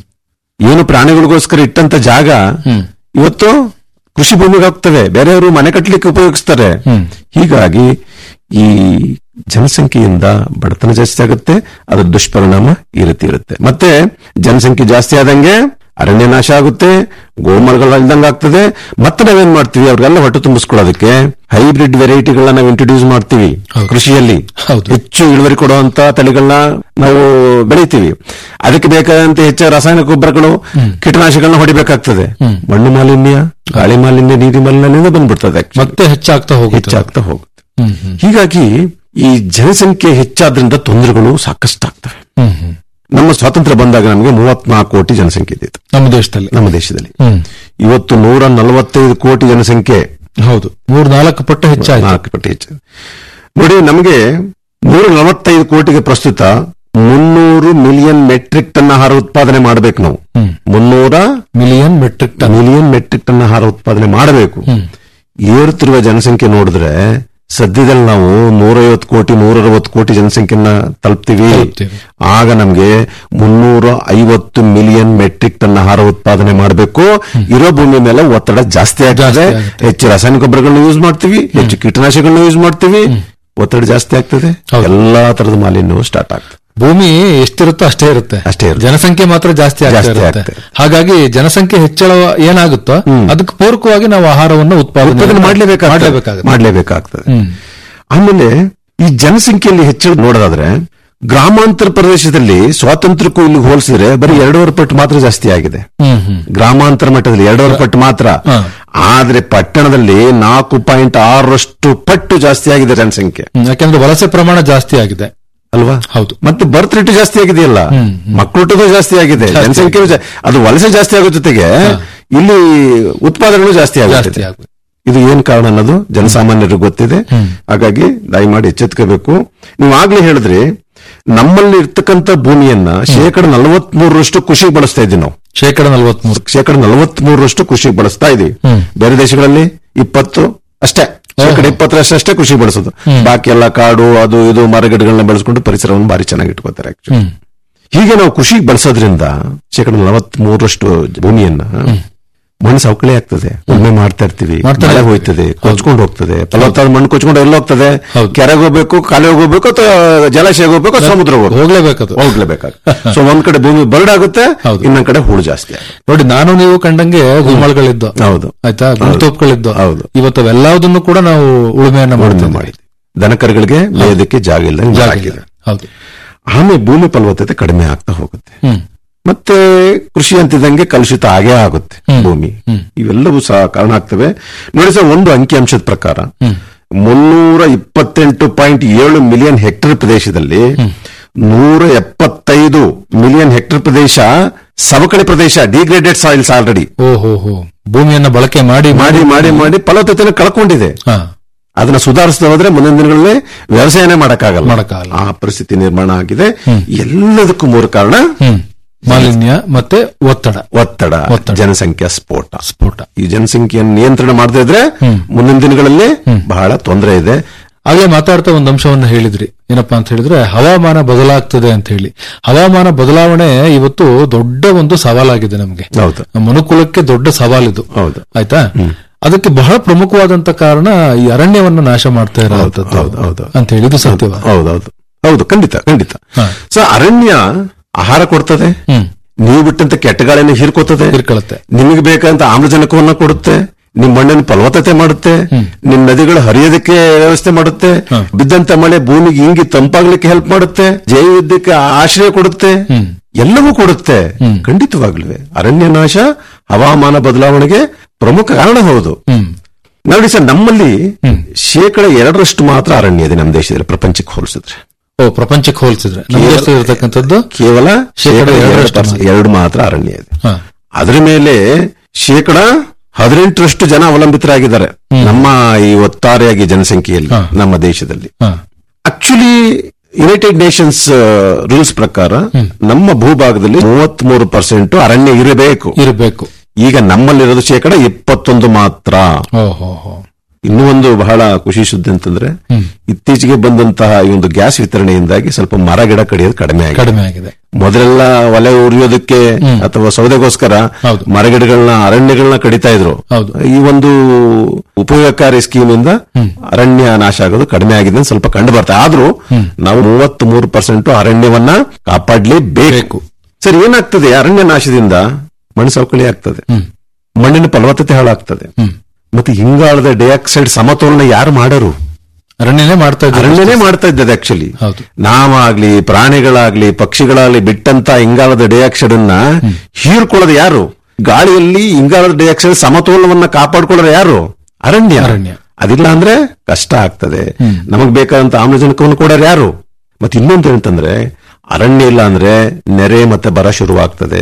ಏನು ಪ್ರಾಣಿಗಳಿಗೋಸ್ಕರ ಇಟ್ಟಂತ ಜಾಗ ಇವತ್ತು ಕೃಷಿ ಭೂಮಿಗೆ ಹೋಗ್ತವೆ ಬೇರೆಯವರು ಮನೆ ಕಟ್ಟಲಿಕ್ಕೆ ಉಪಯೋಗಿಸ್ತಾರೆ ಹೀಗಾಗಿ ಈ ಜನಸಂಖ್ಯೆಯಿಂದ ಬಡತನ ಜಾಸ್ತಿ ಆಗುತ್ತೆ ಅದರ ದುಷ್ಪರಿಣಾಮ ಈ ರೀತಿ ಇರುತ್ತೆ ಮತ್ತೆ ಜನಸಂಖ್ಯೆ ಜಾಸ್ತಿ ಆದಂಗೆ ಅರಣ್ಯ ನಾಶ ಆಗುತ್ತೆ ಗೋಮರಗಳ ಇಲ್ದಂಗ ಆಗ್ತದೆ ಮತ್ತೆ ನಾವೇನ್ ಮಾಡ್ತೀವಿ ಅವ್ರಿಗೆಲ್ಲ ಹೊಟ್ಟೆ ತುಂಬಿಸ್ಕೊಳ್ಳೋದಕ್ಕೆ ಹೈಬ್ರಿಡ್ ವೆರೈಟಿಗಳನ್ನ ನಾವು ಇಂಟ್ರೊಡ್ಯೂಸ್ ಮಾಡ್ತೀವಿ ಕೃಷಿಯಲ್ಲಿ ಹೆಚ್ಚು ಇಳುವರಿ ಕೊಡುವಂತ ತಳಿಗಳನ್ನ ನಾವು ಬೆಳಿತೀವಿ ಅದಕ್ಕೆ ಬೇಕಾದಂತೆ ಹೆಚ್ಚು ರಾಸಾಯನಿಕ ಗೊಬ್ಬರಗಳು ಕೀಟನಾಶಕಗಳನ್ನ ಹೊಡಿಬೇಕಾಗ್ತದೆ ಮಣ್ಣು ಮಾಲಿನ್ಯ ಗಾಳಿ ಮಾಲಿನ್ಯ ನೀರಿ ಮಾಲಿನ್ಯದಿಂದ ಬಂದ್ಬಿಡ್ತದೆ actually.
ಮತ್ತೆ ಹೆಚ್ಚಾಗ್ತಾ ಹೋಗುತ್ತೆ
ಹೆಚ್ಚಾಗ್ತಾ ಹೋಗುತ್ತೆ ಹೀಗಾಗಿ ಈ ಜನಸಂಖ್ಯೆ ಹೆಚ್ಚಾದ್ರಿಂದ ತೊಂದರೆಗಳು ಸಾಕಷ್ಟು ಆಗ್ತವೆ
ಹ್ಮ್ ಹ್ಮ್
ನಮ್ಮ ಸ್ವಾತಂತ್ರ್ಯ ಬಂದಾಗ ನಮಗೆ ಮೂವತ್ನಾಲ್ಕು ಕೋಟಿ ಜನಸಂಖ್ಯೆ ಇದ್ದಿತ್ತು
ನಮ್ಮ ದೇಶದಲ್ಲಿ
ನಮ್ಮ ದೇಶದಲ್ಲಿ
ಹ್ಮ್
ಇವತ್ತು ನೂರ ನಲವತ್ತೈದು ಕೋಟಿ ಜನಸಂಖ್ಯೆ
ಹೌದು ಮೂರ್ ನಾಲ್ಕು ಪಟ್ಟು ಹೆಚ್ಚಾಯ್ತು
ನಾಲ್ಕು ಪಟ್ಟು ಹೆಚ್ಚು ನೋಡಿ ನಮಗೆ ನೂರ ನಲವತ್ತೈದು ಕೋಟಿಗೆ ಪ್ರಸ್ತುತ ಮುನ್ನೂರು ಮಿಲಿಯನ್ ಮೆಟ್ರಿಕ್ ಟನ್ ಆಹಾರ ಉತ್ಪಾದನೆ ಮಾಡಬೇಕು ನಾವು ಮುನ್ನೂರ
million metric ton
million metric ton ಆಹಾರ ಉತ್ಪಾದನೆ ಮಾಡಬೇಕು ಏರುತ್ತಿರುವ ಜನಸಂಖ್ಯೆ ನೋಡಿದ್ರೆ ಸದ್ಯದಲ್ಲಿ ನಾವು ನೂರೈವತ್ತು ಕೋಟಿ ನೂರ ಅರವತ್ತು ಕೋಟಿ ಜನಸಂಖ್ಯೆನ ತಲುಪ್ತೀವಿ
ತಲುಪ್ತೀವಿ.
ಆಗ ನಮ್ಗೆ ಮುನ್ನೂರ ಐವತ್ತು ಮಿಲಿಯನ್ ಮೆಟ್ರಿಕ್ ಟನ್ ಆಹಾರ ಉತ್ಪಾದನೆ ಮಾಡಬೇಕು ಇರೋ ಭೂಮಿ ಮೇಲೆ ಒತ್ತಡ ಜಾಸ್ತಿ ಆಗ್ತದೆ
ಜಾಸ್ತಿ ಆಗುತ್ತೆ.
ಹೆಚ್ಚು ರಾಸಾಯನಿಕ ಗೊಬ್ಬರಗಳನ್ನ ಯೂಸ್ ಮಾಡ್ತೀವಿ ಹೆಚ್ಚು ಕೀಟನಾಶಕಗಳನ್ನ ಯೂಸ್ ಮಾಡ್ತೀವಿ ಒತ್ತಡ ಜಾಸ್ತಿ ಆಗ್ತದೆ ಎಲ್ಲಾ ತರದ ಮಾಲಿನ್ಯವು ಸ್ಟಾರ್ಟ್ ಆಗ್ತದೆ
ಭೂಮಿ ಎಷ್ಟಿರುತ್ತೋ ಅಷ್ಟೇ ಇರುತ್ತೆ
ಅಷ್ಟೇ ಇರುತ್ತೆ.
ಜನಸಂಖ್ಯೆ ಮಾತ್ರ ಜಾಸ್ತಿ ಆಗ್ತಾ
ಜಾಸ್ತಿ
ಇರುತ್ತೆ
ಆಗ್ತಾ
ಹಾಗಾಗಿ ಜನಸಂಖ್ಯೆ ಹೆಚ್ಚಳ ಏನಾಗುತ್ತೋ ಅದಕ್ಕೆ ಪೂರಕವಾಗಿ ನಾವು ಆಹಾರವನ್ನು
ಉತ್ಪಾದನೆ
ಉತ್ಪಾದನೆ
ಮಾಡ್ಲೇಬೇಕಾಗ್ತದೆ
ಮಾಡ್ಲೇಬೇಕಾಗುತ್ತೆ
ಮಾಡ್ಲೇಬೇಕಾಗ್ತದೆ
ಹ್ಮ್.
ಆಮೇಲೆ ಈ ಜನಸಂಖ್ಯೆಯಲ್ಲಿ ಹೆಚ್ಚಳ ನೋಡೋದಾದ್ರೆ ಗ್ರಾಮಾಂತರ ಪ್ರದೇಶದಲ್ಲಿ ಸ್ವಾತಂತ್ರ್ಯಕ್ಕೂ ಇಲ್ಲಿ ಹೋಲಿಸಿದ್ರೆ ಬರೀ ಎರಡೂವರೆ ಪಟ್ಟು ಮಾತ್ರ ಜಾಸ್ತಿ ಆಗಿದೆ
ಹ್ಮ್ ಹ್ಮ್
ಗ್ರಾಮಾಂತರ ಮಟ್ಟದಲ್ಲಿ ಎರಡೂವರೆ ಪಟ್ಟು ಮಾತ್ರ
ಹಾ.
ಆದ್ರೆ ಪಟ್ಟಣದಲ್ಲಿ ನಾಲ್ಕು ಪಾಯಿಂಟ್ ಆರರಷ್ಟು ಪಟ್ಟು ಜಾಸ್ತಿ ಆಗಿದೆ ಜನಸಂಖ್ಯೆ
ಹ್ಮ್. ಯಾಕಂದ್ರೆ ವಲಸೆ ಪ್ರಮಾಣ ಜಾಸ್ತಿ ಆಗಿದೆ
ಅಲ್ವಾ
ಹೌದು
ಮತ್ತೆ ಬರ್ತ್ ರೇಟ್ ಜಾಸ್ತಿ ಆಗಿದೆಯಲ್ಲ ಮಕ್ಕಳು ಹುಟ್ಟೋದು ಜಾಸ್ತಿ ಆಗಿದೆ
ಜಾಸ್ತಿ
ಜನಸಂಖ್ಯೆ ಜಾ- ಅದು ವಲಸೆ ಜಾಸ್ತಿ ಆಗೋ ಜೊತೆಗೆ ಇಲ್ಲಿ ಉತ್ಪಾದನೆಗಳು ಜಾಸ್ತಿ
ಜಾಸ್ತಿ
ಆಗುತ್ತೆ
ಆಗುತ್ತೆ
ಇದು ಏನ್ ಕಾರಣ ಅನ್ನೋದು ಜನಸಾಮಾನ್ಯರಿಗೆ ಗೊತ್ತಿದೆ ಹಾಗಾಗಿ ದಯಮಾಡಿ ಎಚ್ಚೆತ್ಕೋಬೇಕು ನೀವು ಆಗ್ಲೇ ಹೇಳಿದ್ರಿ ನಮ್ಮಲ್ಲಿ ಇರ್ತಕ್ಕಂಥ ಭೂಮಿಯನ್ನ ಶೇಕಡ ನಲವತ್ಮೂರರಷ್ಟು ಕೃಷಿಗೆ ಬಳಸ್ತಾ ಇದ್ದೀವಿ ನಾವು
ಶೇಕಡ ನಲವತ್ಮೂರು
ಶೇಕಡ ನಲವತ್ಮೂರರಷ್ಟು ಕೃಷಿಗೆ ಬಳಸ್ತಾ ಇದೀವಿ
ಹ್ಮ್.
ಬೇರೆ ದೇಶಗಳಲ್ಲಿ ಇಪ್ಪತ್ತು ಅಷ್ಟೇ ಶೇಕಡ ಇಪ್ಪತ್ತರಷ್ಟೇ ಕೃಷಿ ಬಳಸೋದು ಬಾಕಿ ಎಲ್ಲ ಕಾಡು ಅದು ಇದು ಮರಗಿಡಗಳನ್ನ ಬೆಳೆಸ್ಕೊಂಡು ಪರಿಸರವನ್ನು ಬಾರಿ ಚೆನ್ನಾಗಿ ಇಟ್ಕೋತಾರೆ actually.
ಹ್ಮ್
ಹೀಗೆ ನಾವು ಕೃಷಿಗೆ ಬಳಸೋದ್ರಿಂದ ಶೇಕಡ ನಲವತ್ತ್ ಮೂರರಷ್ಟು ಭೂಮಿಯನ್ನ ಮಣ್ಣು ಸವಕಳಿ ಆಗ್ತದೆ ಉಳುಮೆ ಮಾಡ್ತಾ ಇರ್ತೀವಿ
ಮಾಡ್ತಾ
ಮಳೆ
ಇರ್ತೀವಿ.
ಹೋಯ್ತದೆ ಕೊಚ್ಕೊಂಡು ಹೋಗ್ತದೆ ಫಲವತ್ತಾದ ಮಣ್ಣು ಕೊಚ್ಕೊಂಡು ಎಲ್ಲ ಹೋಗ್ತದೆ ಕೆರೆಗೆ ಹೋಗ್ಬೇಕು ಕಾಲುವೆ ಹೋಗ್ಬೇಕು ಅಥವಾ ಜಲಾಶಯ ಹೋಗ್ಬೇಕು ಅಥವಾ ಸಮುದ್ರ ಹೋಗ್ಬೇಕು
ಹೋಗ್ಲೇಬೇಕದು
ಹೋಗ್ಲೇಬೇಕಾಗುತ್ತೆ ಸೊ ಒಂದ್ ಕಡೆ ಭೂಮಿ ಬರಡಾಗುತ್ತೆ ಇನ್ನೊಂದ್ ಕಡೆ ಹೂಳು ಜಾಸ್ತಿ ಆಗುತ್ತೆ.
ನೋಡಿ ನಾನು ನೀವು ಕಂಡಂಗೆ ಗುಲ್ಮಳ್ಗಳಿದ್ದು
ಹೌದು
ಆಯ್ತಾ ಗುಂತೋಪ್ಗಳಿದ್ದು
ಹೌದು.
ಇವತ್ತು ಅವೆಲ್ಲದನ್ನು ಕೂಡ ನಾವು ಉಳುಮೆಯನ್ನ
ಉಳುಮೆ
ಮಾಡ್ತೀವಿ
ಮಾಡಿ ದನಕರುಗಳಿಗೆ ಮೇಯೋದಕ್ಕೆ ಜಾಗ ಇಲ್ಲ
ಜಾಗ ಇಲ್ಲ. ಹೌದು
ಆಮೇಲೆ ಭೂಮಿ ಫಲವತ್ತತೆ ಕಡಿಮೆ ಆಗ್ತಾ ಹೋಗುತ್ತೆ
ಹ್ಮ್
ಮತ್ತೆ ಕೃಷಿ ಅಂತಿದಂಗೆ ಕಲುಷಿತ ಆಗೇ ಆಗುತ್ತೆ ಭೂಮಿ ಇವೆಲ್ಲವೂ ಸಹ ಕಾರಣ ಆಗ್ತವೆ ನೋಡಿ ಸರ್ ಒಂದು ಅಂಕಿಅಂಶದ ಪ್ರಕಾರ ಮುನ್ನೂರ ಇಪ್ಪತ್ತೆಂಟು ಪಾಯಿಂಟ್ ಏಳು ಮಿಲಿಯನ್ ಹೆಕ್ಟೇರ್ ಪ್ರದೇಶದಲ್ಲಿ ನೂರ ಎಪ್ಪತ್ತೈದು ಮಿಲಿಯನ್ ಹೆಕ್ಟೇರ್ ಪ್ರದೇಶ ಸವಕಳಿ ಪ್ರದೇಶ ಡಿಗ್ರೇಡೆಡ್ ಸಾಯಿಲ್ಸ್ ಆಲ್ರೆಡಿ
ಓಹೋ ಹೋ ಭೂಮಿಯನ್ನ ಬಳಕೆ ಮಾಡಿ
ಮಾಡಿ ಮಾಡಿ ಮಾಡಿ ಫಲವತ್ತತೆಯನ್ನು ಕಳ್ಕೊಂಡಿದೆ
ಹಾ
ಅದನ್ನ ಸುಧಾರಿಸದೆ ಹೋದ್ರೆ ಮುಂದಿನ ದಿನಗಳಲ್ಲಿ ವ್ಯವಸಾಯನೇ ಮಾಡಕ್ಕಾಗಲ್ಲ
ಮಾಡಕ್ಕಾಗಲ್ಲ.
ಆ ಪರಿಸ್ಥಿತಿ ನಿರ್ಮಾಣ ಆಗಿದೆ ಎಲ್ಲದಕ್ಕೂ ಮೂಲ ಕಾರಣ
ಹ್ಮ್ ಮಾಲಿನ್ಯ ಮತ್ತೆ ಒತ್ತಡ
ಒತ್ತಡ
ಒತ್ತಡ.
ಜನಸಂಖ್ಯಾ ಸ್ಫೋಟ
ಸ್ಫೋಟ
ಈ ಜನಸಂಖ್ಯೆಯನ್ನು ನಿಯಂತ್ರಣ ಮಾಡದೇ ಇದ್ರೆ ಮುಂದಿನ ದಿನಗಳಲ್ಲಿ ಬಹಳ ತೊಂದರೆ ಇದೆ
ಆಗ್ಲೇ ಮಾತಾಡ್ತಾ ಒಂದು ಅಂಶವನ್ನು ಹೇಳಿದ್ರಿ ಏನಪ್ಪಾ ಅಂತ ಹೇಳಿದ್ರೆ ಹವಾಮಾನ ಬದಲಾಗ್ತದೆ ಅಂತ ಹೇಳಿ ಹವಾಮಾನ ಬದಲಾವಣೆ ಇವತ್ತು ದೊಡ್ಡ ಒಂದು ಸವಾಲಾಗಿದೆ ನಮಗೆ
ಹೌದು
ಮನುಕುಲಕ್ಕೆ ದೊಡ್ಡ ಸವಾಲಿದು
ಹೌದು
ಆಯ್ತಾ ಅದಕ್ಕೆ ಬಹಳ ಪ್ರಮುಖವಾದಂತ ಕಾರಣ ಈ ಅರಣ್ಯವನ್ನ ನಾಶ ಮಾಡ್ತಾ
ಹೌದು
ಇರೋಂಥದ್ದು
ಹೌದು ಹೌದು
ಅಂತ ಹೇಳಿದು ಸತ್ಯವ
ಹೌದೌದು ಹೌದು ಖಂಡಿತ ಖಂಡಿತ
ಹಾ.
ಸೊ ಅರಣ್ಯ ಆಹಾರ ಕೊಡ್ತದೆ
ಹ್ಮ್
ನೀವು ಬಿಟ್ಟಂತ ಕೆಟ್ಟ ಗಾಳಿನ ಹೀರ್ಕೋತದೆ
ಹಿರ್ಕೊಳತ್ತೆ
ನಿಮಗೆ ಬೇಕಾದಂತ ಆಮ್ಲಜನಕವನ್ನ ಕೊಡುತ್ತೆ ನಿಮ್ ಮಣ್ಣಿನ ಫಲವತ್ತತೆ ಮಾಡುತ್ತೆ ನಿಮ್ ನದಿಗಳು ಹರಿಯೋದಕ್ಕೆ ವ್ಯವಸ್ಥೆ ಮಾಡುತ್ತೆ ಬಿದ್ದಂತ ಮಳೆ ಭೂಮಿಗೆ ಹಿಂಗಿ ತಂಪಾಗ್ಲಿಕ್ಕೆ ಹೆಲ್ಪ್ ಮಾಡುತ್ತೆ ಜೈವಿದ್ಯಕ್ಕೆ ಆಶ್ರಯ ಕೊಡುತ್ತೆ ಎಲ್ಲವೂ ಕೊಡುತ್ತೆ ಖಂಡಿತವಾಗ್ಲೂ ಅರಣ್ಯ ನಾಶ ಹವಾಮಾನ ಬದಲಾವಣೆಗೆ ಪ್ರಮುಖ ಕಾರಣ ಹೌದು
ಹ್ಮ್
ನೋಡಿ ಸರ್ ನಮ್ಮಲ್ಲಿ ಶೇಕಡ ಎರಡರಷ್ಟು ಮಾತ್ರ ಅರಣ್ಯ ಇದೆ ನಮ್ಮ ದೇಶದಲ್ಲಿ ಪ್ರಪಂಚಕ್ಕೆ ಹೋಲಿಸಿದ್ರೆ
ಓ ಪ್ರಪಂಚಕ್ಕೆ ಹೋಲಿಸಿದ್ರೆ ನಮ್ಮ
ಕೇವಲ-
ದೇಶದಲ್ಲಿ ಇರತಕ್ಕಂಥದ್ದು
ಕೇವಲ
ಶೇಕಡ
ಶೇಕಡ
ಎರಡರಷ್ಟು
ಎರಡು ಎರಡು ಮಾತ್ರ ಅರಣ್ಯ ಇದೆ
ಹಾ
ಅದರ ಮೇಲೆ ಶೇಕಡ ಹದಿನೆಂಟರಷ್ಟು ಜನ ಅವಲಂಬಿತರಾಗಿದ್ದಾರೆ ನಮ್ಮ ಈ ಒತ್ತಾರೆಯಾಗಿ ಜನಸಂಖ್ಯೆಯಲ್ಲಿ
ಹಾ.
ನಮ್ಮ ದೇಶದಲ್ಲಿ
ಹಾ
ಆಕ್ಚುಲಿ ಯುನೈಟೆಡ್ ನೇಷನ್ಸ್ ರೂಲ್ಸ್ ಪ್ರಕಾರ ನಮ್ಮ ಭೂಭಾಗದಲ್ಲಿ ಮೂವತ್ತ್ ಮೂರು ಪರ್ಸೆಂಟ್ ಅರಣ್ಯ ಇರಬೇಕು
ಇರಬೇಕು
ಈಗ ನಮ್ಮಲ್ಲಿರೋದು ಶೇಕಡ ಇಪ್ಪತ್ತೊಂದು ಮಾತ್ರ
ಓಹೋ ಹೋ
ಇನ್ನೂ ಒಂದು ಬಹಳ ಖುಷಿ ಸುದ್ದಿ ಅಂತಂದ್ರೆ ಇತ್ತೀಚೆಗೆ ಬಂದಂತಹ ಈ ಒಂದು ಗ್ಯಾಸ್ ವಿತರಣೆಯಿಂದಾಗಿ ಸ್ವಲ್ಪ ಮರ ಗಿಡ ಕಡಿಯೋದು ಕಡಿಮೆ ಆಗಿದೆ
ಕಡಿಮೆ ಆಗಿದೆ
ಮೊದಲೆಲ್ಲ ಒಲೆ ಉರಿಯೋದಕ್ಕೆ ಅಥವಾ ಸೌದೆಗೋಸ್ಕರ
ಹೌದು.
ಮರಗಿಡಗಳನ್ನ ಅರಣ್ಯಗಳನ್ನ ಕಡಿತಾ ಇದ್ರು
ಹೌದು.
ಈ ಒಂದು ಉಪಯೋಗಕಾರಿ ಸ್ಕೀಮ್ ಇಂದ ಅರಣ್ಯ ನಾಶ ಆಗೋದು ಕಡಿಮೆ ಆಗಿದೆ ಅಂತ ಸ್ವಲ್ಪ ಕಂಡು ಬರ್ತಾ ಆದ್ರೂ ನಾವು ಮೂವತ್ತ್ ಮೂರು ಪರ್ಸೆಂಟ್ ಅರಣ್ಯವನ್ನ ಕಾಪಾಡಲೇಬೇಕು ಸರಿ ಏನಾಗ್ತದೆ ಅರಣ್ಯ ನಾಶದಿಂದ ಮಣ್ಣು ಸವಕಳಿ ಆಗ್ತದೆ ಮಣ್ಣಿನ ಫಲವತ್ತತೆ ಹಾಳಾಗ್ತದೆ ಮತ್ತೆ ಇಂಗಾಲದ ಡೈಆಕ್ಸೈಡ್ ಸಮತೋಲನ ಯಾರು ಮಾಡರು
ಅರಣ್ಯನೇ ಮಾಡ್ತಾ ಇದ್ದಾರೆ
ಅರಣ್ಯನೇ ಮಾಡ್ತಾ ಇದ್ದದೆ ಆಕ್ಚುಲಿ
ಹೌದು.
ನಾವಾಗ್ಲಿ ಪ್ರಾಣಿಗಳಾಗ್ಲಿ ಪಕ್ಷಿಗಳಾಗ್ಲಿ ಬಿಟ್ಟಂತ ಇಂಗಾಲದ ಡೈಆಕ್ಸೈಡ್ ಅನ್ನ ಹೀರ್ಕೊಳ್ಳೋದು ಯಾರು ಗಾಳಿಯಲ್ಲಿ ಇಂಗಾಲದ ಡೈಆಕ್ಸೈಡ್ ಸಮತೋಲನವನ್ನ ಕಾಪಾಡ್ಕೊಳ್ಳೋರು ಯಾರು ಅರಣ್ಯ
ಅರಣ್ಯ.
ಅದಿಲ್ಲ ಅಂದ್ರೆ ಕಷ್ಟ ಆಗ್ತದೆ ನಮಗ್ ಬೇಕಾದಂತ ಆಮ್ಲಜನಕವನ್ನು ಕೊಡೋರು ಯಾರು ಮತ್ತೆ ಇನ್ನೊಂದು ಏನಂತಂದ್ರೆ ಅರಣ್ಯ ಇಲ್ಲ ಅಂದ್ರೆ ನೆರೆ ಮತ್ತೆ ಬರ ಶುರುವಾಗ್ತದೆ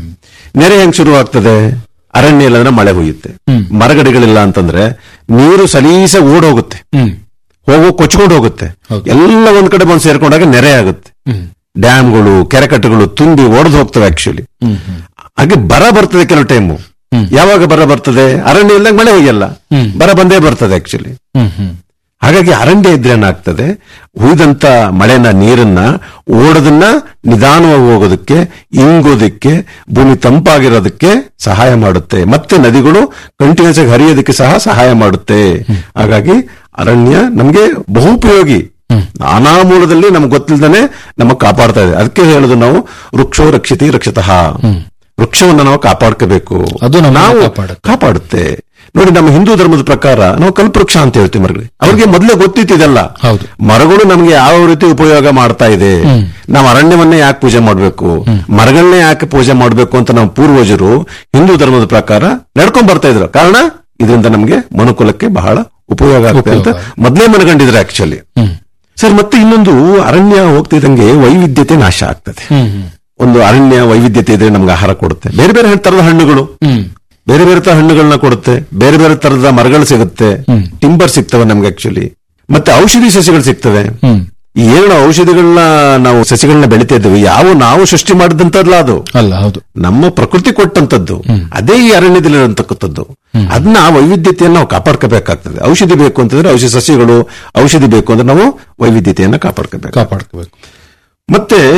ನೆರೆ ಹೆಂಗ್ ಶುರುವಾಗ್ತದೆ ಅರಣ್ಯ ಇಲ್ಲ ಅಂದ್ರೆ ಮಳೆ ಹುಯ್ಯುತ್ತೆ ಮರಗಡಿಗಳಿಲ್ಲ ಅಂತಂದ್ರೆ ನೀರು ಸಲೀಸ ಓಡೋಗುತ್ತೆ
ಹ್ಮ್
ಹೋಗೋ ಕೊಚ್ಕೊಂಡು ಹೋಗುತ್ತೆ ಎಲ್ಲ ಒಂದ್ ಕಡೆ ಬಂದು ಸೇರ್ಕೊಂಡಾಗ ನೆರೆ ಆಗುತ್ತೆ ಡ್ಯಾಮ್ಗಳು ಕೆರೆಕಟ್ಟೆಗಳು ತುಂಬಿ ಒಡೆದು ಹೋಗ್ತವೆ ಆಕ್ಚುಲಿ ಹಾಗೆ ಬರ ಬರ್ತದೆ ಕೆಲವು ಟೈಮು ಯಾವಾಗ ಬರ ಬರ್ತದೆ ಅರಣ್ಯ ಇಲ್ದಾಗ ಮಳೆ ಹೋಗಲ್ಲ ಬರ ಬಂದೇ ಬರ್ತದೆ ಆಕ್ಚುಲಿ
ಹ್ಮ್ ಹ್ಮ್
ಹಾಗಾಗಿ ಅರಣ್ಯ ಇದ್ರೆ ಏನಾಗ್ತದೆ ಹುಯ್ದಂತ ಮಳೆನ ನೀರನ್ನ ಓಡೋದನ್ನ ನಿಧಾನವಾಗಿ ಹೋಗೋದಕ್ಕೆ ಇಂಗೋದಕ್ಕೆ ಭೂಮಿ ತಂಪಾಗಿರೋದಕ್ಕೆ ಸಹಾಯ ಮಾಡುತ್ತೆ ಮತ್ತೆ ನದಿಗಳು ಕಂಟಿನ್ಯೂಸ್ ಆಗಿ ಹರಿಯೋದಕ್ಕೆ ಸಹ ಸಹಾಯ ಮಾಡುತ್ತೆ ಹಾಗಾಗಿ ಅರಣ್ಯ ನಮ್ಗೆ ಬಹುಪಯೋಗಿ ನಾನಾ ಮೂಲದಲ್ಲಿ ನಮ್ಗೆ ಗೊತ್ತಿಲ್ದಾನೆ ನಮಗ್ ಕಾಪಾಡ್ತಾ ಇದೆ ಅದಕ್ಕೆ ಹೇಳುದು ನಾವು ವೃಕ್ಷೋ ರಕ್ಷಿತಿ ರಕ್ಷಿತಃ ವೃಕ್ಷವನ್ನ ನಾವು ಕಾಪಾಡ್ಕೋಬೇಕು
ಅದು ನಮ್ಮನ್ನ
ನಾವು
ಕಾಪಾಡುತ್ತೆ.
ಕಾಪಾಡುತ್ತೆ ನೋಡಿ ನಮ್ಮ ಹಿಂದೂ ಧರ್ಮದ ಪ್ರಕಾರ ನಾವು ಕಲ್ಪವೃಕ್ಷ ಅಂತ ಹೇಳ್ತೀವಿ ಮರಗಳಿಗೆ ಅವ್ರಿಗೆ ಮೊದಲೇ ಗೊತ್ತಿತ್ತು ಇದೆಲ್ಲ
ಹೌದು.
ಮರಗಳು ನಮ್ಗೆ ಯಾವ ರೀತಿ ಉಪಯೋಗ ಮಾಡ್ತಾ ಇದೆ ನಾವು ಅರಣ್ಯವನ್ನೇ ಯಾಕೆ ಪೂಜೆ ಮಾಡಬೇಕು ಮರಗಳನ್ನೇ ಯಾಕೆ ಪೂಜೆ ಮಾಡಬೇಕು ಅಂತ ನಮ್ಮ ಪೂರ್ವಜರು ಹಿಂದೂ ಧರ್ಮದ ಪ್ರಕಾರ ನಡ್ಕೊಂಡ್ ಬರ್ತಾ ಇದ್ರು ಕಾರಣ ಇದರಿಂದ ನಮ್ಗೆ ಮನುಕುಲಕ್ಕೆ ಬಹಳ ಉಪಯೋಗ ಆಗುತ್ತೆ ಅಂತ ಮೊದಲೇ ಮನಗಂಡಿದ್ರೆ ಆಕ್ಚುಲಿ ಸರ್ ಮತ್ತೆ ಇನ್ನೊಂದು ಅರಣ್ಯ ಹೋಗ್ತಿದ್ದಂಗೆ ವೈವಿಧ್ಯತೆ ನಾಶ ಆಗ್ತದೆ ಒಂದು ಅರಣ್ಯ ವೈವಿಧ್ಯತೆ ಇದ್ರೆ ನಮ್ಗೆ ಆಹಾರ ಕೊಡುತ್ತೆ ಬೇರೆ ಬೇರೆ ತರದ ಹಣ್ಣುಗಳು ಬೇರೆ ಬೇರೆ ತರ ಹಣ್ಣುಗಳನ್ನ ಕೊಡುತ್ತೆ ಬೇರೆ ಬೇರೆ ತರದ ಮರಗಳು ಸಿಗುತ್ತೆ ಟಿಂಬರ್ ಸಿಗ್ತವೆ ನಮ್ಗೆ ಆಕ್ಚುಲಿ ಮತ್ತೆ ಔಷಧಿ ಸಸ್ಯಗಳು ಸಿಗ್ತವೆ ಈ ಏನು ಔಷಧಿಗಳನ್ನ ನಾವು ಸಸ್ಯಗಳನ್ನ ಬೆಳಿತಾ ಇದ್ದೀವಿ ಯಾವ ನಾವು ಸೃಷ್ಟಿ ಮಾಡಿದಂತಲ್ಲ ಅದು
ಅಲ್ಲ ಹೌದು
ನಮ್ಮ ಪ್ರಕೃತಿ ಕೊಟ್ಟಂತದ್ದು ಅದೇ ಈ ಅರಣ್ಯದಲ್ಲಿರತಕ್ಕಂಥದ್ದು ಅದನ್ನ ಆ ವೈವಿಧ್ಯತೆಯನ್ನು ನಾವು ಕಾಪಾಡ್ಕೋಬೇಕಾಗ್ತದೆ ಔಷಧಿ ಬೇಕು ಅಂತಂದ್ರೆ ಔಷಧಿ ಸಸ್ಯಗಳು ಔಷಧಿ ಬೇಕು ಅಂದ್ರೆ ನಾವು ವೈವಿಧ್ಯತೆಯನ್ನ ಕಾಪಾಡ್ಕೋಬೇಕು
ಕಾಪಾಡ್ಕೋಬೇಕು
ಮತ್ತೆ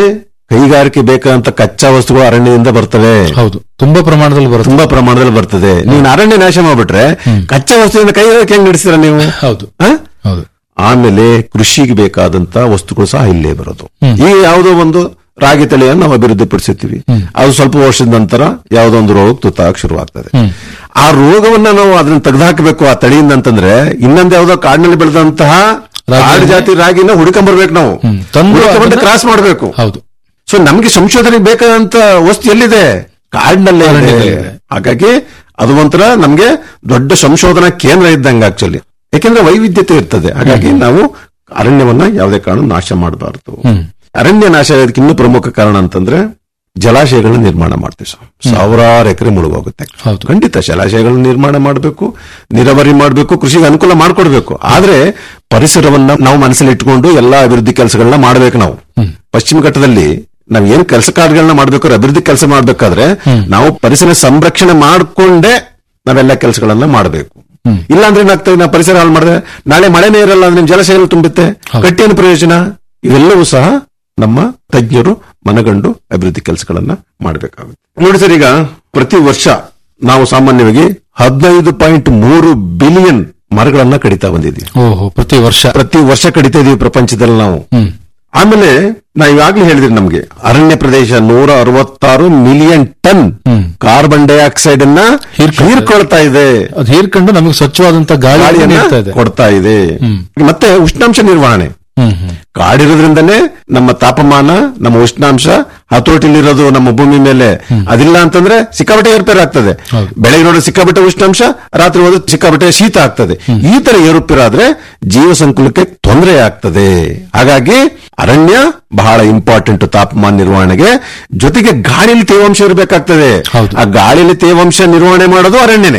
ಕೈಗಾರಿಕೆ ಬೇಕಾದಂತ ಕಚ್ಚಾ ವಸ್ತುಗಳು ಅರಣ್ಯದಿಂದ ಬರ್ತವೆ
ಹೌದು ತುಂಬಾ ಪ್ರಮಾಣದಲ್ಲಿ ಬರುತ್ತೆ
ತುಂಬಾ ಪ್ರಮಾಣದಲ್ಲಿ ಬರ್ತದೆ ನೀವು ಅರಣ್ಯ ನಾಶ ಮಾಡ್ಬಿಟ್ರೆ ಕಚ್ಚಾ ವಸ್ತುವಿಂದ ಕೈಗಾರಿಕೆ ಹೆಂಗ್ ನಡೆಸ್ತೀರಾ ನೀವು
ಹೌದು
ಆ?
ಹೌದು
ಆಮೇಲೆ ಕೃಷಿಗೆ ಬೇಕಾದಂತ ವಸ್ತುಗಳು ಸಹ ಇಲ್ಲೇ ಬರೋದು ಈಗ ಯಾವುದೋ ಒಂದು ರಾಗಿ ತಳಿಯನ್ನು ನಾವು ಅಭಿವೃದ್ಧಿ ಪಡಿಸುತ್ತೀವಿ ಅದು ಸ್ವಲ್ಪ ವರ್ಷದ ನಂತರ ಯಾವುದೋ ಒಂದು ರೋಗ ತುತ್ತಾಗ ಶುರುವಾಗ್ತದೆ ಆ ರೋಗವನ್ನ ನಾವು ಅದನ್ನ ತೆಗೆದುಹಾಕಬೇಕು ಆ ತಳಿಯಿಂದ ಅಂತಂದ್ರೆ ಇನ್ನೊಂದು ಯಾವುದೋ ಕಾಡಿನಲ್ಲಿ ಬೆಳೆದಂತಹ ಕಾಡು ಜಾತಿ ರಾಗಿನ ಹುಡುಕೊಂಬರ್ಬೇಕು ನಾವು
ತಂದು
ಹುಡುಕೊಂಬಂದು
ಅದನ್ನ-
ಕ್ರಾಸ್ ಮಾಡಬೇಕು
ಹೌದು
ಸೊ ನಮ್ಗೆ ಸಂಶೋಧನೆಗೆ ಬೇಕಾದಂತ ವಸ್ತು ಎಲ್ಲಿದೆ ಕಾಡಿನಲ್ಲೇ ಇದೆ
ಅರಣ್ಯದಲ್ಲಿದೆ.
ಹಾಗಾಗಿ ಅದು ಒಂಥರ ನಮ್ಗೆ ದೊಡ್ಡ ಸಂಶೋಧನಾ ಕೇಂದ್ರ ಇದ್ದಂಗೆ ಆಕ್ಚುಲಿ ಯಾಕೆಂದ್ರೆ ವೈವಿಧ್ಯತೆ ಇರ್ತದೆ ಹಾಗಾಗಿ ನಾವು ಅರಣ್ಯವನ್ನ ಯಾವುದೇ ಕಾರಣ ನಾಶ ಮಾಡಬಾರದು ಅರಣ್ಯ ನಾಶ ಆಗೋದಕ್ಕೆ ಇನ್ನೂ ಪ್ರಮುಖ ಕಾರಣ ಅಂತಂದ್ರೆ ಜಲಾಶಯಗಳನ್ನ ನಿರ್ಮಾಣ ಮಾಡ್ತೀವಿ ಸರ್ ಸಾವಿರಾರು ಎಕರೆ ಮುಳುಗೋಗುತ್ತೆ
ಹೌದು.
ಖಂಡಿತ ಜಲಾಶಯಗಳನ್ನ ನಿರ್ಮಾಣ ಮಾಡಬೇಕು ನೀರಾವರಿ ಮಾಡಬೇಕು ಕೃಷಿಗೆ ಅನುಕೂಲ ಮಾಡ್ಕೊಡ್ಬೇಕು ಆದ್ರೆ ಪರಿಸರವನ್ನ ನಾವು ಮನಸ್ಸಲ್ಲಿ ಇಟ್ಕೊಂಡು ಎಲ್ಲಾ ಅಭಿವೃದ್ಧಿ ಕೆಲಸಗಳನ್ನ ಮಾಡ್ಬೇಕು ನಾವು ಪಶ್ಚಿಮ ಘಟ್ಟದಲ್ಲಿ ನಾವ್ ಏನ್ ಕೆಲಸ ಕಾರ್ಯಗಳನ್ನ ಮಾಡ್ಬೇಕಾದ್ರೆ ಅಭಿವೃದ್ಧಿ ಕೆಲಸ ಮಾಡ್ಬೇಕಾದ್ರೆ ನಾವು ಪರಿಸರ ಸಂರಕ್ಷಣೆ ಮಾಡ್ಕೊಂಡೇ ನಾವೆಲ್ಲ ಕೆಲಸಗಳನ್ನ ಮಾಡಬೇಕು ಇಲ್ಲಾಂದ್ರೆ ಏನಾಗ್ತದೆ ನಾವು ಪರಿಸರ ಹಾಳು ಮಾಡಿದ್ರೆ ನಾಳೆ ಮಳೆನೇ ಇರಲ್ಲ ಅಂದ್ರೆ ನಿಮ್ ಜಲಾಶಯಗಳು ತುಂಬುತ್ತೆ ಕಟ್ಟೇನು ಪ್ರಯೋಜನ ಇವೆಲ್ಲವೂ ಸಹ ನಮ್ಮ ತಜ್ಞರು ಮನಗಂಡು ಅಭಿವೃದ್ಧಿ ಕೆಲಸಗಳನ್ನ ಮಾಡಬೇಕಾಗುತ್ತೆ ನೋಡಿ ಸರ್ ಈಗ ಪ್ರತಿ ವರ್ಷ ನಾವು ಸಾಮಾನ್ಯವಾಗಿ ಹದಿನೈದು ಪಾಯಿಂಟ್ ಮೂರು ಬಿಲಿಯನ್ ಮರಗಳನ್ನ ಕಡಿತಾ ಬಂದಿದ್ದೀವಿ
ಓಹೋ ಪ್ರತಿ ವರ್ಷ
ಪ್ರತಿ ವರ್ಷ ಕಡಿತಾ ಇದೀವಿ ಪ್ರಪಂಚದಲ್ಲಿ ನಾವು ಆಮೇಲೆ ನಾ ಈಗಾಗ್ಲೇ ಹೇಳಿದ್ರಿ ನಮ್ಗೆ ಅರಣ್ಯ ಪ್ರದೇಶ ನೂರ ಅರವತ್ತಾರು ಮಿಲಿಯನ್ ಟನ್ ಕಾರ್ಬನ್ ಡೈಆಕ್ಸೈಡ್ ಅನ್ನ ಹೀರ್ಕೊಳ್ತಾ ಇದೆ
ಅದು ಹೀರ್ಕೊಂಡು ನಮಗೆ ಸ್ವಚ್ಛವಾದಂತ ಗಾಳಿ
ಗಾಳಿಯನ್ನ
ನೀಡ್ತಾ ಇದೆ
ಕೊಡ್ತಾ ಇದೆ ಮತ್ತೆ ಉಷ್ಣಾಂಶ ನಿರ್ವಹಣೆ
ಹ್ಮ್ ಹ್ಮ್
ಕಾಡಿರೋದ್ರಿಂದನೇ ನಮ್ಮ ತಾಪಮಾನ ನಮ್ಮ ಉಷ್ಣಾಂಶ ಹತೋಟಿಲಿರೋದು ನಮ್ಮ ಭೂಮಿ ಮೇಲೆ ಅದಿಲ್ಲ ಅಂತಂದ್ರೆ ಸಿಕ್ಕಾಪಟ್ಟೆ ಏರುಪೇರು ಆಗ್ತದೆ ಬೆಳಗ್ಗೆ ನೋಡಿದ್ರೆ ಸಿಕ್ಕಾಪಟ್ಟೆ ಉಷ್ಣಾಂಶ ರಾತ್ರಿ ಹೋದ್ರೆ ಸಿಕ್ಕಾಪಟ್ಟೆ ಶೀತ ಆಗ್ತದೆ ಈ ತರ ಏರುಪೇರಾದ್ರೆ ಜೀವ ಸಂಕುಲಕ್ಕೆ ತೊಂದರೆ ಆಗ್ತದೆ ಹಾಗಾಗಿ ಅರಣ್ಯ ಬಹಳ ಇಂಪಾರ್ಟೆಂಟ್ ತಾಪಮಾನ ನಿರ್ವಹಣೆಗೆ ಜೊತೆಗೆ ಗಾಳಿಯಲ್ಲಿ ತೇವಾಂಶ ಇರಬೇಕಾಗ್ತದೆ ಆ ಗಾಳಿಯಲ್ಲಿ ತೇವಾಂಶ ನಿರ್ವಹಣೆ ಮಾಡೋದು ಅರಣ್ಯನೇ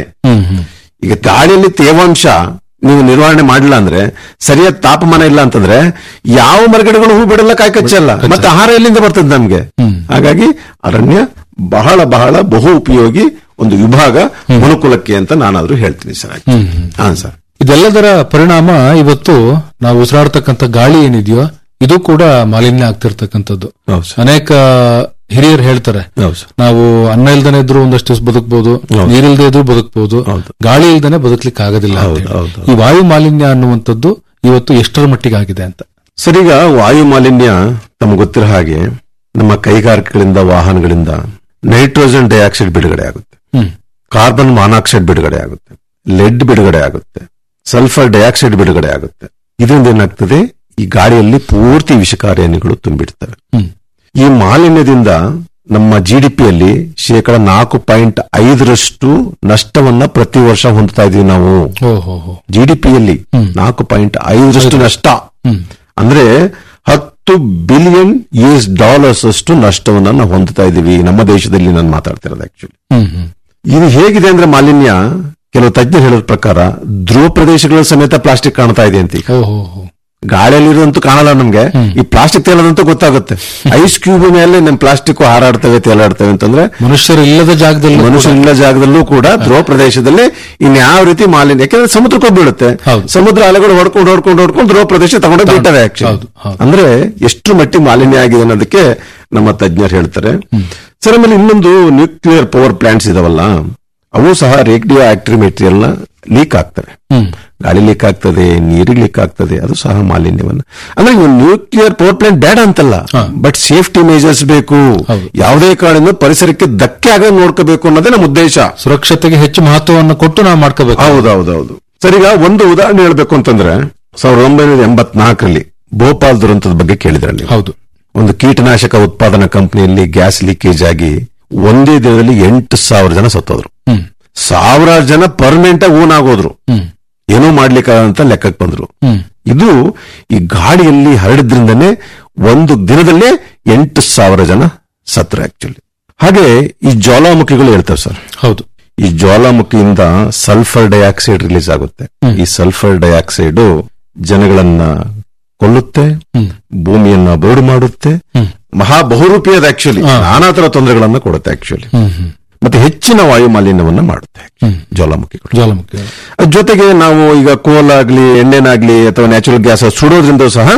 ಈಗ ಗಾಳಿಯಲ್ಲಿ ತೇವಾಂಶ ನೀವು ನಿರ್ವಹಣೆ ಮಾಡಿಲ್ಲ ಅಂದ್ರೆ ಸರಿಯಾದ ತಾಪಮಾನ ಇಲ್ಲ ಅಂತಂದ್ರೆ ಯಾವ ಮರಗಿಡಗಳು ಹೂ ಬಿಡಲ್ಲ ಕಾಯಿ ಕಚ್ಚಲ್ಲ ಮತ್ತೆ ಆಹಾರ ಎಲ್ಲಿಂದ ಬರ್ತದೆ ನಮ್ಗೆ ಹಾಗಾಗಿ ಅರಣ್ಯ ಬಹಳ ಬಹಳ ಬಹು ಉಪಯೋಗಿ ಒಂದು ವಿಭಾಗ ಮನುಕುಲಕ್ಕೆ ಅಂತ ನಾನಾದ್ರೂ ಹೇಳ್ತೀನಿ ಸರ್ ಹಾ ಸರ್
ಇದೆಲ್ಲದರ ಪರಿಣಾಮ ಇವತ್ತು ನಾವು ಉಸಿರಾಡ್ತಕ್ಕಂಥ ಗಾಳಿ ಏನಿದೆಯೋ ಇದು ಕೂಡ ಮಾಲಿನ್ಯ ಆಗ್ತಿರ್ತಕ್ಕಂಥದ್ದು ಅನೇಕ ಹಿರಿಯರು ಹೇಳ್ತಾರೆ ನಾವು ಅನ್ನ ಇಲ್ದನೆ ಇದ್ರು ಒಂದಷ್ಟು ದಿವಸ ಬದುಕಬಹುದು ನೀರಿಲ್ದೇ ಇದ್ರು ಬದುಕಬಹುದು ಗಾಳಿ ಇಲ್ದನೆ ಬದುಕಲಿಕ್ಕೆ ಆಗೋದಿಲ್ಲ ಅಂತ ಹೇಳಿ. ಈ ವಾಯು ಮಾಲಿನ್ಯ ಅನ್ನುವಂಥದ್ದು ಇವತ್ತು ಎಷ್ಟರ ಮಟ್ಟಿಗೆ ಆಗಿದೆ ಅಂತ
ಸರ್ ಈಗ ವಾಯು ಮಾಲಿನ್ಯ ತಮ್ಗೆ ಗೊತ್ತಿರೋ ಹಾಗೆ ನಮ್ಮ ಕೈಗಾರಿಕೆಗಳಿಂದ ವಾಹನಗಳಿಂದ ನೈಟ್ರೋಜನ್ ಡೈಆಕ್ಸೈಡ್ ಬಿಡುಗಡೆ ಆಗುತ್ತೆ
ಹ್ಮ್.
ಕಾರ್ಬನ್ ಮಾನಾಕ್ಸೈಡ್ ಬಿಡುಗಡೆ ಆಗುತ್ತೆ ಲೆಡ್ ಬಿಡುಗಡೆ ಆಗುತ್ತೆ ಸಲ್ಫರ್ ಡೈಆಕ್ಸೈಡ್ ಬಿಡುಗಡೆ ಆಗುತ್ತೆ ಇದರಿಂದ ಏನಾಗ್ತದೆ ಈ ಗಾಳಿಯಲ್ಲಿ ಪೂರ್ತಿ ವಿಷಕಾರಿ ಅನಿಗಳು ತುಂಬಿಡ್ತವೆ
ಹ್ಮ್.
ಈ ಮಾಲಿನ್ಯದಿಂದ ನಮ್ಮ ಜಿಡಿಪಿಯಲ್ಲಿ ಶೇಕಡ ನಾಲ್ಕು ಪಾಯಿಂಟ್ ಐದರಷ್ಟು ನಷ್ಟವನ್ನ ಪ್ರತಿ ವರ್ಷ ಹೊಂದ್ತಾ ಇದೀವಿ ನಾವು
ಓಹೋ ಹೋ
ಜಿಡಿಪಿಯಲ್ಲಿ ನಾಲ್ಕು ಪಾಯಿಂಟ್ ಐದರಷ್ಟು ನಷ್ಟ ಅಂದ್ರೆ ಹತ್ತು ಬಿಲಿಯನ್ ಯು ಎಸ್ ಡಾಲರ್ಸ್ ಅಷ್ಟು ನಷ್ಟವನ್ನ ನಾವು ಹೊಂದುತ್ತಾ ಇದೀವಿ ನಮ್ಮ ದೇಶದಲ್ಲಿ ನಾನು ಮಾತಾಡ್ತಿರೋದು ಆಕ್ಚುಲಿ
ಹ್ಮ್ ಹ್ಮ್
ಇದು ಹೇಗಿದೆ ಅಂದ್ರೆ ಮಾಲಿನ್ಯ ಕೆಲವು ತಜ್ಞರು ಹೇಳೋದ್ ಪ್ರಕಾರ ಧ್ರುವ ಪ್ರದೇಶಗಳ ಸಮೇತ ಪ್ಲಾಸ್ಟಿಕ್ ಕಾಣ್ತಾ ಇದೆ ಅಂತ ಈಗ.
ಓಹೋ ಹೋ
ಗಾಳಿಯಲ್ಲಿರೋದಂತೂ ಕಾಣಲ್ಲ ನಮ್ಗೆ ಈ ಪ್ಲಾಸ್ಟಿಕ್ ತೇಲೋದಂತೂ ಗೊತ್ತಾಗುತ್ತೆ ಐಸ್ ಕ್ಯೂಬ್ ಮೇಲೆ ನಮ್ ಪ್ಲಾಸ್ಟಿಕ್ ಹಾರಾಡ್ತವೆ ತೇಲಾಡ್ತವೆ ಅಂತಂದ್ರೆ
ಮನುಷ್ಯರು ಇಲ್ಲದ ಜಾಗದಲ್ಲಿ
ಮನುಷ್ಯರಿಲ್ಲ ಜಾಗದಲ್ಲೂ ಕೂಡ ಧ್ರುವ ಪ್ರದೇಶದಲ್ಲಿ ಇನ್ಯಾವ ರೀತಿ ಮಾಲಿನ್ಯ ಯಾಕಂದ್ರೆ ಸಮುದ್ರಕ್ಕೆ ಬೀಳುತ್ತೆ ಸಮುದ್ರ ಅಲೆಗಳು ಹೊಡ್ಕೊಂಡು ಹೊಡ್ಕೊಂಡು ಹೊಡ್ಕೊಂಡು ಧ್ರುವ ಪ್ರದೇಶ ತಗೊಂಡೋಗಿ ಬಿಟ್ಟವೆ ಆಕ್ಚುಲಿ ಅಂದ್ರೆ ಎಷ್ಟು ಮಟ್ಟಿಗೆ ಮಾಲಿನ್ಯ ಆಗಿದೆ ಅನ್ನೋದಕ್ಕೆ ನಮ್ಮ ತಜ್ಞರು ಹೇಳ್ತಾರೆ ಸರ್ ಆಮೇಲೆ ಇನ್ನೊಂದು ನ್ಯೂಕ್ಲಿಯರ್ ಪವರ್ ಪ್ಲಾಂಟ್ಸ್ ಇದಾವಲ್ಲ ಅವು ಸಹ ರೇಡಿಯೋ ಆಕ್ಟಿವ್ ಮೆಟೀರಿಯಲ್ ನ ಲೀಕ್ ಆಗ್ತವೆ ಗಾಳಿ ಲೀಕ್ ಆಗ್ತದೆ ನೀರಿಗೆ ಲೀಕ್ ಆಗ್ತದೆ ಅದು ಸಹ ಮಾಲಿನ್ಯವನ್ನ ಅಂದ್ರೆ ನ್ಯೂಕ್ಲಿಯರ್ ಪವರ್ ಪ್ಲಾಂಟ್ ಬೇಡ ಅಂತಲ್ಲ ಬಟ್ ಸೇಫ್ಟಿ ಮೇಜರ್ಸ್ ಬೇಕು ಯಾವುದೇ ಕಾರಣದಿಂದ ಪರಿಸರಕ್ಕೆ ಧಕ್ಕೆ ಆಗ ನೋಡ್ಕೋಬೇಕು ಅನ್ನೋದೇ ನಮ್ಮ ಉದ್ದೇಶ
ಸುರಕ್ಷತೆಗೆ ಹೆಚ್ಚು ಮಹತ್ವವನ್ನು ಕೊಟ್ಟು ನಾವು ಮಾಡ್ಕೋಬೇಕು
ಹೌದೌದೌದು ಸರ್ ಈಗ ಒಂದು ಉದಾಹರಣೆ ಹೇಳ್ಬೇಕು ಅಂತಂದ್ರೆ ಸಾವಿರದ ಒಂಬೈನೂರ ಎಂಬತ್ನಾಲ್ಕರಲ್ಲಿ ಭೋಪಾಲ್ ದುರಂತದ ಬಗ್ಗೆ ಕೇಳಿದ್ರೆ ನೀವು
ಹೌದು
ಒಂದು ಕೀಟನಾಶಕ ಉತ್ಪಾದನಾ ಕಂಪನಿಯಲ್ಲಿ ಗ್ಯಾಸ್ ಲೀಕೇಜ್ ಆಗಿ ಒಂದೇ ದಿನದಲ್ಲಿ ಎಂಟು ಸಾವಿರ ಜನ ಸತ್ತೋದ್ರು
ಹ್ಮ್.
ಸಾವಿರಾರು ಜನ ಪರ್ಮನೆಂಟ್ ಆಗಿ ಊನ್ ಆಗೋದ್ರು
ಹ್ಮ್.
ಏನೂ ಮಾಡ್ಲಿಕ್ಕಾಗಂತ ಲೆಕ್ಕಕ್ಕೆ ಬಂದ್ರು
ಹ್ಮ್.
ಇದು ಈ ಗಾಳಿಯಲ್ಲಿ ಹರಡಿದ್ರಿಂದನೇ ಒಂದು ದಿನದಲ್ಲೇ ಎಂಟು ಸಾವಿರ ಜನ ಸತ್ರು ಆಕ್ಚುಲಿ ಹಾಗೆ ಈ ಜ್ವಾಲಾಮುಖಿಗಳು ಹೇಳ್ತವೆ ಸರ್
ಹೌದು
ಈ ಜ್ವಾಲಾಮುಖಿಯಿಂದ ಸಲ್ಫರ್ ಡೈಆಕ್ಸೈಡ್ ರಿಲೀಸ್ ಆಗುತ್ತೆ ಈ ಸಲ್ಫರ್ ಡೈಆಕ್ಸೈಡ್ ಜನಗಳನ್ನ ಕೊಲ್ಲುತ್ತೆ ಭೂಮಿಯನ್ನ ಬೋರ್ಡ್ ಮಾಡುತ್ತೆ ಮಹಾ ಬಹುರೂಪಿಯಾದ ಆಕ್ಚುಲಿ ನಾನಾ ತರ ತೊಂದರೆಗಳನ್ನ ಕೊಡುತ್ತೆ ಆಕ್ಚುಲಿ ಮತ್ತೆ ಹೆಚ್ಚಿನ ವಾಯು ಮಾಲಿನ್ಯವನ್ನ ಮಾಡುತ್ತೆ ಜ್ವಾಲಾಮುಖಿಗಳು
ಜ್ವಾಲಾಮುಖಿ
ಅದ್ ಜೊತೆಗೆ ನಾವು ಈಗ ಕೋಲ್ ಆಗ್ಲಿ ಎಣ್ಣೆನಾಗ್ಲಿ ಅಥವಾ ನ್ಯಾಚುರಲ್ ಗ್ಯಾಸ್ ಸುಡೋದ್ರಿಂದ ಸಹ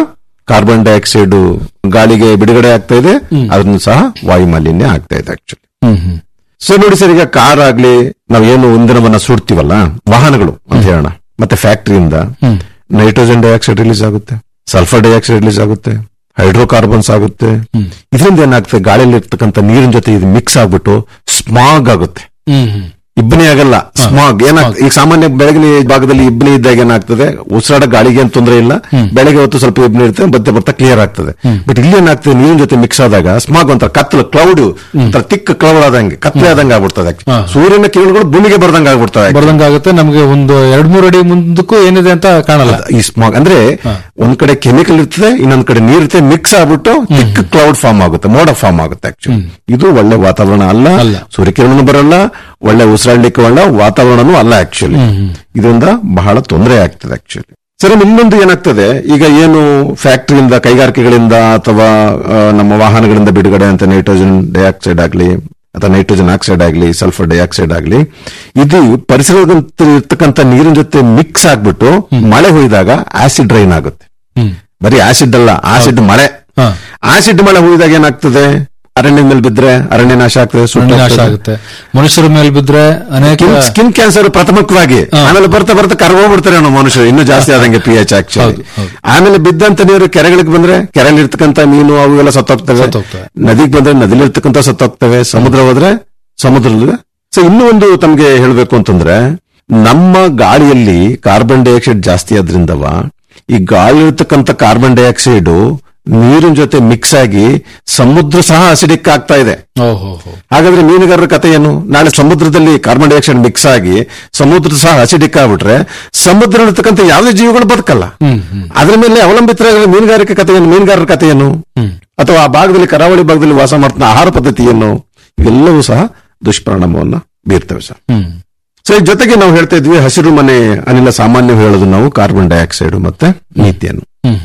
ಕಾರ್ಬನ್ ಡೈಆಕ್ಸೈಡ್ ಗಾಳಿಗೆ ಬಿಡುಗಡೆ ಆಗ್ತಾ ಇದೆ ಅದನ್ನು ಸಹ ವಾಯು ಮಾಲಿನ್ಯ ಆಗ್ತಾ ಇದೆ ಆಕ್ಚುಲಿ
ಹ್ಮ್ ಹ್ಮ್
ಸೊ ನೋಡಿ ಸರ್ ಈಗ ಕಾರ್ ಆಗ್ಲಿ ನಾವೇನು ಇಂಧನವನ್ನ ಸುಡ್ತೀವಲ್ಲ ವಾಹನಗಳು ಅಂತ ಹೇಳೋಣ ಮತ್ತೆ ಫ್ಯಾಕ್ಟರಿಯಿಂದ ನೈಟ್ರೋಜನ್ ಡೈಆಕ್ಸೈಡ್ ರಿಲೀಸ್ ಆಗುತ್ತೆ ಸಲ್ಫರ್ ಡೈಆಕ್ಸೈಡ್ ರಿಲೀಸ್ ಆಗುತ್ತೆ ಹೈಡ್ರೋಕಾರ್ಬನ್ಸ್ ಆಗುತ್ತೆ ಇದರಿಂದ ಏನಾಗುತ್ತೆ ಗಾಳಿಯಲ್ಲಿ ಇರ್ತಕ್ಕಂಥ ನೀರಿನ ಜೊತೆ ಇದು ಮಿಕ್ಸ್ ಆಗ್ಬಿಟ್ಟು ಸ್ಮಾಗ್ ಆಗುತ್ತೆ
ಹ್ಮ್ ಹ್ಮ್
ಇಬ್ಬನಿ ಆಗಲ್ಲ ಸ್ಮಾಗ್ ಏನಾಗ್ತದೆ ಈಗ ಸಾಮಾನ್ಯ ಬೆಳಗಿನ ಭಾಗದಲ್ಲಿ ಇಬ್ಬನಿ ಇದ್ದಾಗ ಏನಾಗ್ತದೆ ಉಸಿರಾಡ ಗಾಳಿಗೆ ಏನು ತೊಂದರೆ ಇಲ್ಲ ಬೆಳಗ್ಗೆ ಹೊತ್ತು ಸ್ವಲ್ಪ ಇಬ್ಬನಿ ಇರುತ್ತೆ ಮತ್ತೆ ಬರ್ತಾ ಕ್ಲಿಯರ್ ಆಗ್ತದೆ ಬಟ್ ಇಲ್ಲಿ ಏನಾಗ್ತದೆ ನೀರಿನ ಜೊತೆ ಮಿಕ್ಸ್ ಆದಾಗ ಸ್ಮಾಗ್ ಒಂಥರ ಕತ್ತಲು ಕ್ಲೌಡ್ ಒಂಥರ ತಿಕ್ಕ ಕ್ಲೌಡ್ ಆದಂಗೆ ಕತ್ತಲೆ ಆದಂಗೆ ಆಗ್ಬಿಡ್ತದೆ ಸೂರ್ಯನ ಕಿರಣಗಳು ಭೂಮಿಗೆ ಬರ್ದಂಗೆ ಆಗ್ಬಿಡ್ತವೆ
ಬರ್ದಂಗಾಗುತ್ತೆ ನಮಗೆ ಒಂದು ಎರಡ್ ಮೂರು ಅಡಿ ಮುಂದಕ್ಕೂ ಏನಿದೆ ಅಂತ ಕಾಣಲ್ಲ
ಈ ಸ್ಮಾಗ್ ಅಂದ್ರೆ ಒಂದ್ ಕಡೆ ಕೆಮಿಕಲ್ ಇರ್ತದೆ ಇನ್ನೊಂದ್ ಕಡೆ ನೀರ್ ಇರ್ತದೆ ಮಿಕ್ಸ್ ಆಗ್ಬಿಟ್ಟು ತಿಕ್ ಕ್ಲೌಡ್ ಫಾರ್ಮ್ ಆಗುತ್ತೆ ಮೋಡ ಫಾರ್ಮ್ ಆಗುತ್ತೆ ಆಕ್ಚುಲಿ ಇದು ಒಳ್ಳೆ ವಾತಾವರಣ ಅಲ್ಲ ಸೂರ್ಯಕಿರಣನು ಬರಲ್ಲ ಒಳ್ಳೆ ಉಸಿರಾಡ್ಲಿಕ್ಕೆ ಒಳ್ಳೆ ವಾತಾವರಣನೂ ಅಲ್ಲ ಆಕ್ಚುಲಿ ಇದರಿಂದ ಬಹಳ ತೊಂದರೆ ಆಗ್ತದೆ ಆಕ್ಚುಲಿ ಸರಿ ಇನ್ನೊಂದು ಏನಾಗ್ತದೆ ಈಗ ಏನು ಫ್ಯಾಕ್ಟರಿಯಿಂದ ಕೈಗಾರಿಕೆಗಳಿಂದ ಅಥವಾ ಆ, ನಮ್ಮ ವಾಹನಗಳಿಂದ ಬಿಡುಗಡೆ ಅಂತ ನೈಟ್ರೋಜನ್ ಡೈಆಕ್ಸೈಡ್ ಆಗ್ಲಿ ಅಥವಾ ನೈಟ್ರೋಜನ್ ಆಕ್ಸೈಡ್ ಆಗ್ಲಿ ಸಲ್ಫರ್ ಡೈಆಕ್ಸೈಡ್ ಆಗ್ಲಿ ಇದು ಪರಿಸರದಲ್ಲಿ ಇರ್ತಕ್ಕಂಥ ನೀರಿನ ಜೊತೆ ಮಿಕ್ಸ್ ಆಗ್ಬಿಟ್ಟು ಮಳೆ ಹೊಯ್ದಾಗ ಆಸಿಡ್ ರೈನ್ ಆಗುತ್ತೆ ಬರೀ ಆಸಿಡ್ ಅಲ್ಲ ಆಸಿಡ್ ಮಳೆ ಆಸಿಡ್ ಮಳೆ ಹೊಯ್ದಾಗ ಏನಾಗ್ತದೆ ಅರಣ್ಯದ ಮೇಲೆ ಬಿದ್ರೆ ಅರಣ್ಯ ನಾಶ ಆಗ್ತದೆ ಸುಟ್ಟು
ನಾಶ
ಹೋಗ್ತದೆ.
ಆಗುತ್ತೆ ಮನುಷ್ಯರ ಮೇಲೆ ಬಿದ್ರೆ ಅನೇಕ
ಸ್ಕಿನ್- ಸ್ಕಿನ್ ಕ್ಯಾನ್ಸರ್ ಪ್ರಥಮಕವಾಗಿ ಆಮೇಲೆ ಬರ್ತಾ ಬರ್ತಾ ಕರ್ಗೋಗ್ಬಿಡ್ತಾರೆ ನಾವು ಮನುಷ್ಯರು ಇನ್ನೂ ಜಾಸ್ತಿ ಆದಂಗೆ ಪಿ ಎಚ್ ಆಕ್ಚುಲಿ ಆಮೇಲೆ ಬಿದ್ದಂತ ನೀರು ಕೆರೆಗಳಿಗೆ ಬಂದ್ರೆ ಕೆರೆಯಲ್ಲಿ ಇರ್ತಕ್ಕಂಥ ಮೀನು ಅವು ಎಲ್ಲ ಸತ್ತೋಗ್ತವೆ
ಸತ್ತೋಗ್ತವೆ.
ನದಿಗೆ ಬಂದ್ರೆ ನದಿಲಿ ಇರ್ತಕ್ಕಂಥ ಸತ್ತೋಗ್ತವೆ ಸಮುದ್ರ ಹೋದ್ರೆ ಸಮುದ್ರದಲ್ಲಿ ಸೊ ಇನ್ನೂ ಒಂದು ತಮ್ಗೆ ಹೇಳ್ಬೇಕು ಅಂತಂದ್ರೆ ನಮ್ಮ ಗಾಳಿಯಲ್ಲಿ ಕಾರ್ಬನ್ ಡೈಆಕ್ಸೈಡ್ ಜಾಸ್ತಿ ಆದ್ರಿಂದವ ಈ ಗಾಳಿ ಇರ್ತಕ್ಕಂಥ ಕಾರ್ಬನ್ ಡೈಆಕ್ಸೈಡ್ ನೀರಿನ ಜೊತೆ ಮಿಕ್ಸ್ ಆಗಿ ಸಮುದ್ರ ಸಹ ಅಸಿಡಿಕ್ ಆಗ್ತಾ ಇದೆ
ಓಹೋ
ಹಾಗಾದ್ರೆ ಮೀನುಗಾರರ ಕಥೆ ಏನು ನಾಳೆ ಸಮುದ್ರದಲ್ಲಿ ಕಾರ್ಬನ್ ಡೈಆಕ್ಸೈಡ್ ಮಿಕ್ಸ್ ಆಗಿ ಸಮುದ್ರ ಸಹ ಅಸಿಡಿಕ್ ಆಗ್ಬಿಟ್ರೆ ಸಮುದ್ರ ಇರ್ತಕ್ಕಂಥ ಯಾವುದೇ ಜೀವಿಗಳು ಬದುಕಲ್ಲ ಅದ್ರ ಮೇಲೆ ಅವಲಂಬಿತರಾಗಿರೋ ಮೀನುಗಾರಿಕೆ ಕಥೆ ಏನು ಮೀನುಗಾರರ ಕಥೆ ಏನು ಅಥವಾ ಆ ಭಾಗದಲ್ಲಿ ಕರಾವಳಿ ಭಾಗದಲ್ಲಿ ವಾಸ ಮಾಡ್ತಾ ಆಹಾರ ಪದ್ಧತಿ ಏನು ಇವೆಲ್ಲವೂ ಸಹ ದುಷ್ಪರಿಣಾಮವನ್ನ ಬೀರ್ತವೆ ಸರ್ ಸೊ ಈ ಜೊತೆಗೆ ನಾವು ಹೇಳ್ತಾ ಇದ್ವಿ ಹಸಿರು ಮನೆ ಅನಿಲ ಸಾಮಾನ್ಯ ಹೇಳೋದು ನಾವು ಕಾರ್ಬನ್ ಡೈಆಕ್ಸೈಡ್ ಮತ್ತೆ ಮೀಥೇನ್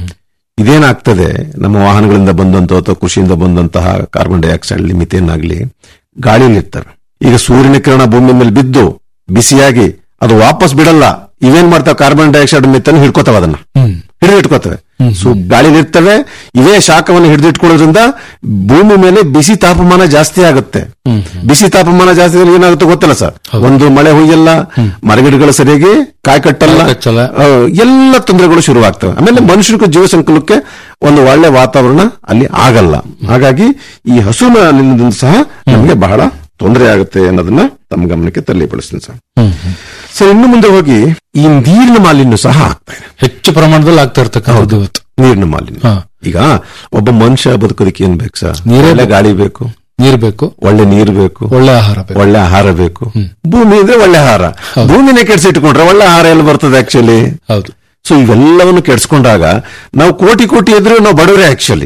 ಇದೇನಾಗ್ತದೆ ನಮ್ಮ ವಾಹನಗಳಿಂದ ಬಂದಂತಹ ಅಥವಾ ಕೃಷಿಯಿಂದ ಬಂದಂತಹ ಕಾರ್ಬನ್ ಡೈಆಕ್ಸೈಡ್ ಮಿಥೇನ್ ಆಗಲಿ ಗಾಳಿಯಲ್ಲಿ ಇರ್ತವೆ ಈಗ ಸೂರ್ಯನ ಕಿರಣ ಭೂಮಿ ಮೇಲೆ ಬಿದ್ದು ಬಿಸಿಯಾಗಿ ಅದು ವಾಪಸ್ ಬಿಡಲ್ಲ ಇವೇನ್ ಮಾಡ್ತಾವೆ ಕಾರ್ಬನ್ ಡೈಆಕ್ಸೈಡ್ ಮಿಥೇನ್ ಹಿಡ್ಕೋತಾವ ಅದನ್ನ ಹಿಡಿದು ಇಟ್ಕೋತವೆ ಸೊ ಗಾಳಿಲಿ ಇರ್ತವೆ ಇವೇ ಶಾಖವನ್ನು ಹಿಡಿದಿಟ್ಕೊಳ್ಳೋದ್ರಿಂದ ಭೂಮಿ ಮೇಲೆ ಬಿಸಿ ತಾಪಮಾನ ಜಾಸ್ತಿ ಆಗುತ್ತೆ ಬಿಸಿ ತಾಪಮಾನ ಜಾಸ್ತಿ ಆದ್ರೆ ಏನಾಗುತ್ತೆ ಗೊತ್ತಲ್ಲ ಸರ್ ಒಂದು ಮಳೆ ಹುಯ್ಯಲ್ಲ ಮರಗಿಡಗಳು ಸರಿಯಾಗಿ ಕಾಯಿ ಕಟ್ಟಲ್ಲ ಆ, ಎಲ್ಲ ತೊಂದರೆಗಳು ಶುರುವಾಗ್ತವೆ ಆಮೇಲೆ ಮನುಷ್ಯರಿಗೂ ಜೀವ ಸಂಕುಲಕ್ಕೆ ಒಂದು ಒಳ್ಳೆ ವಾತಾವರಣ ಅಲ್ಲಿ ಆಗಲ್ಲ ಹಾಗಾಗಿ ಈ ಹಸು ಮಾಲಿನ್ಯದಿಂದ ಸಹ ನಮಗೆ ಬಹಳ ತೊಂದರೆ ಆಗುತ್ತೆ ಅನ್ನೋದನ್ನ ತಮ್ಮ ಗಮನಕ್ಕೆ ತರಲಿಪಡಿಸ್ತೀನಿ ಸರ್ ಸರ್ ಇನ್ನು ಮುಂದೆ ಹೋಗಿ ಈ ನೀರಿನ ಮಾಲಿನ್ಯ ಸಹ ಆಗ್ತಾ ಇದೆ
ಹೆಚ್ಚು ಪ್ರಮಾಣದಲ್ಲಿ ಆಗ್ತಾ ಇರ್ತಕ್ಕಂಥದ್ದು ಇವತ್ತು
ನೀರಿನ ಮಾಲಿನ್ಯ ಈಗ ಒಬ್ಬ ಮನುಷ್ಯ ಬದುಕೋದಕ್ಕೆ ಏನ್ ಬೇಕು ಸರ್
ನೀರೇ
ಒಳ್ಳೆ ಗಾಳಿ ಬೇಕು
ನೀರ್ ಬೇಕು
ಒಳ್ಳೆ ನೀರು ಬೇಕು
ಒಳ್ಳೆ ಆಹಾರ ಬೇಕು
ಒಳ್ಳೆ ಆಹಾರ ಬೇಕು ಭೂಮಿ ಅಂದ್ರೆ ಒಳ್ಳೆ ಆಹಾರ ಭೂಮಿನೇ ಕೆಡ್ಸಿಟ್ಕೊಂಡ್ರೆ ಒಳ್ಳೆ ಆಹಾರ ಎಲ್ಲಿ ಬರ್ತದೆ ಆಕ್ಚುಲಿ
ಹೌದು
ಸೊ ಇವೆಲ್ಲವನ್ನು ಕೆಡ್ಸ್ಕೊಂಡಾಗ ನಾವು ಕೋಟಿ ಕೋಟಿ ಇದ್ರೆ ನಾವು ಬಡವರೇ ಆಕ್ಚುಲಿ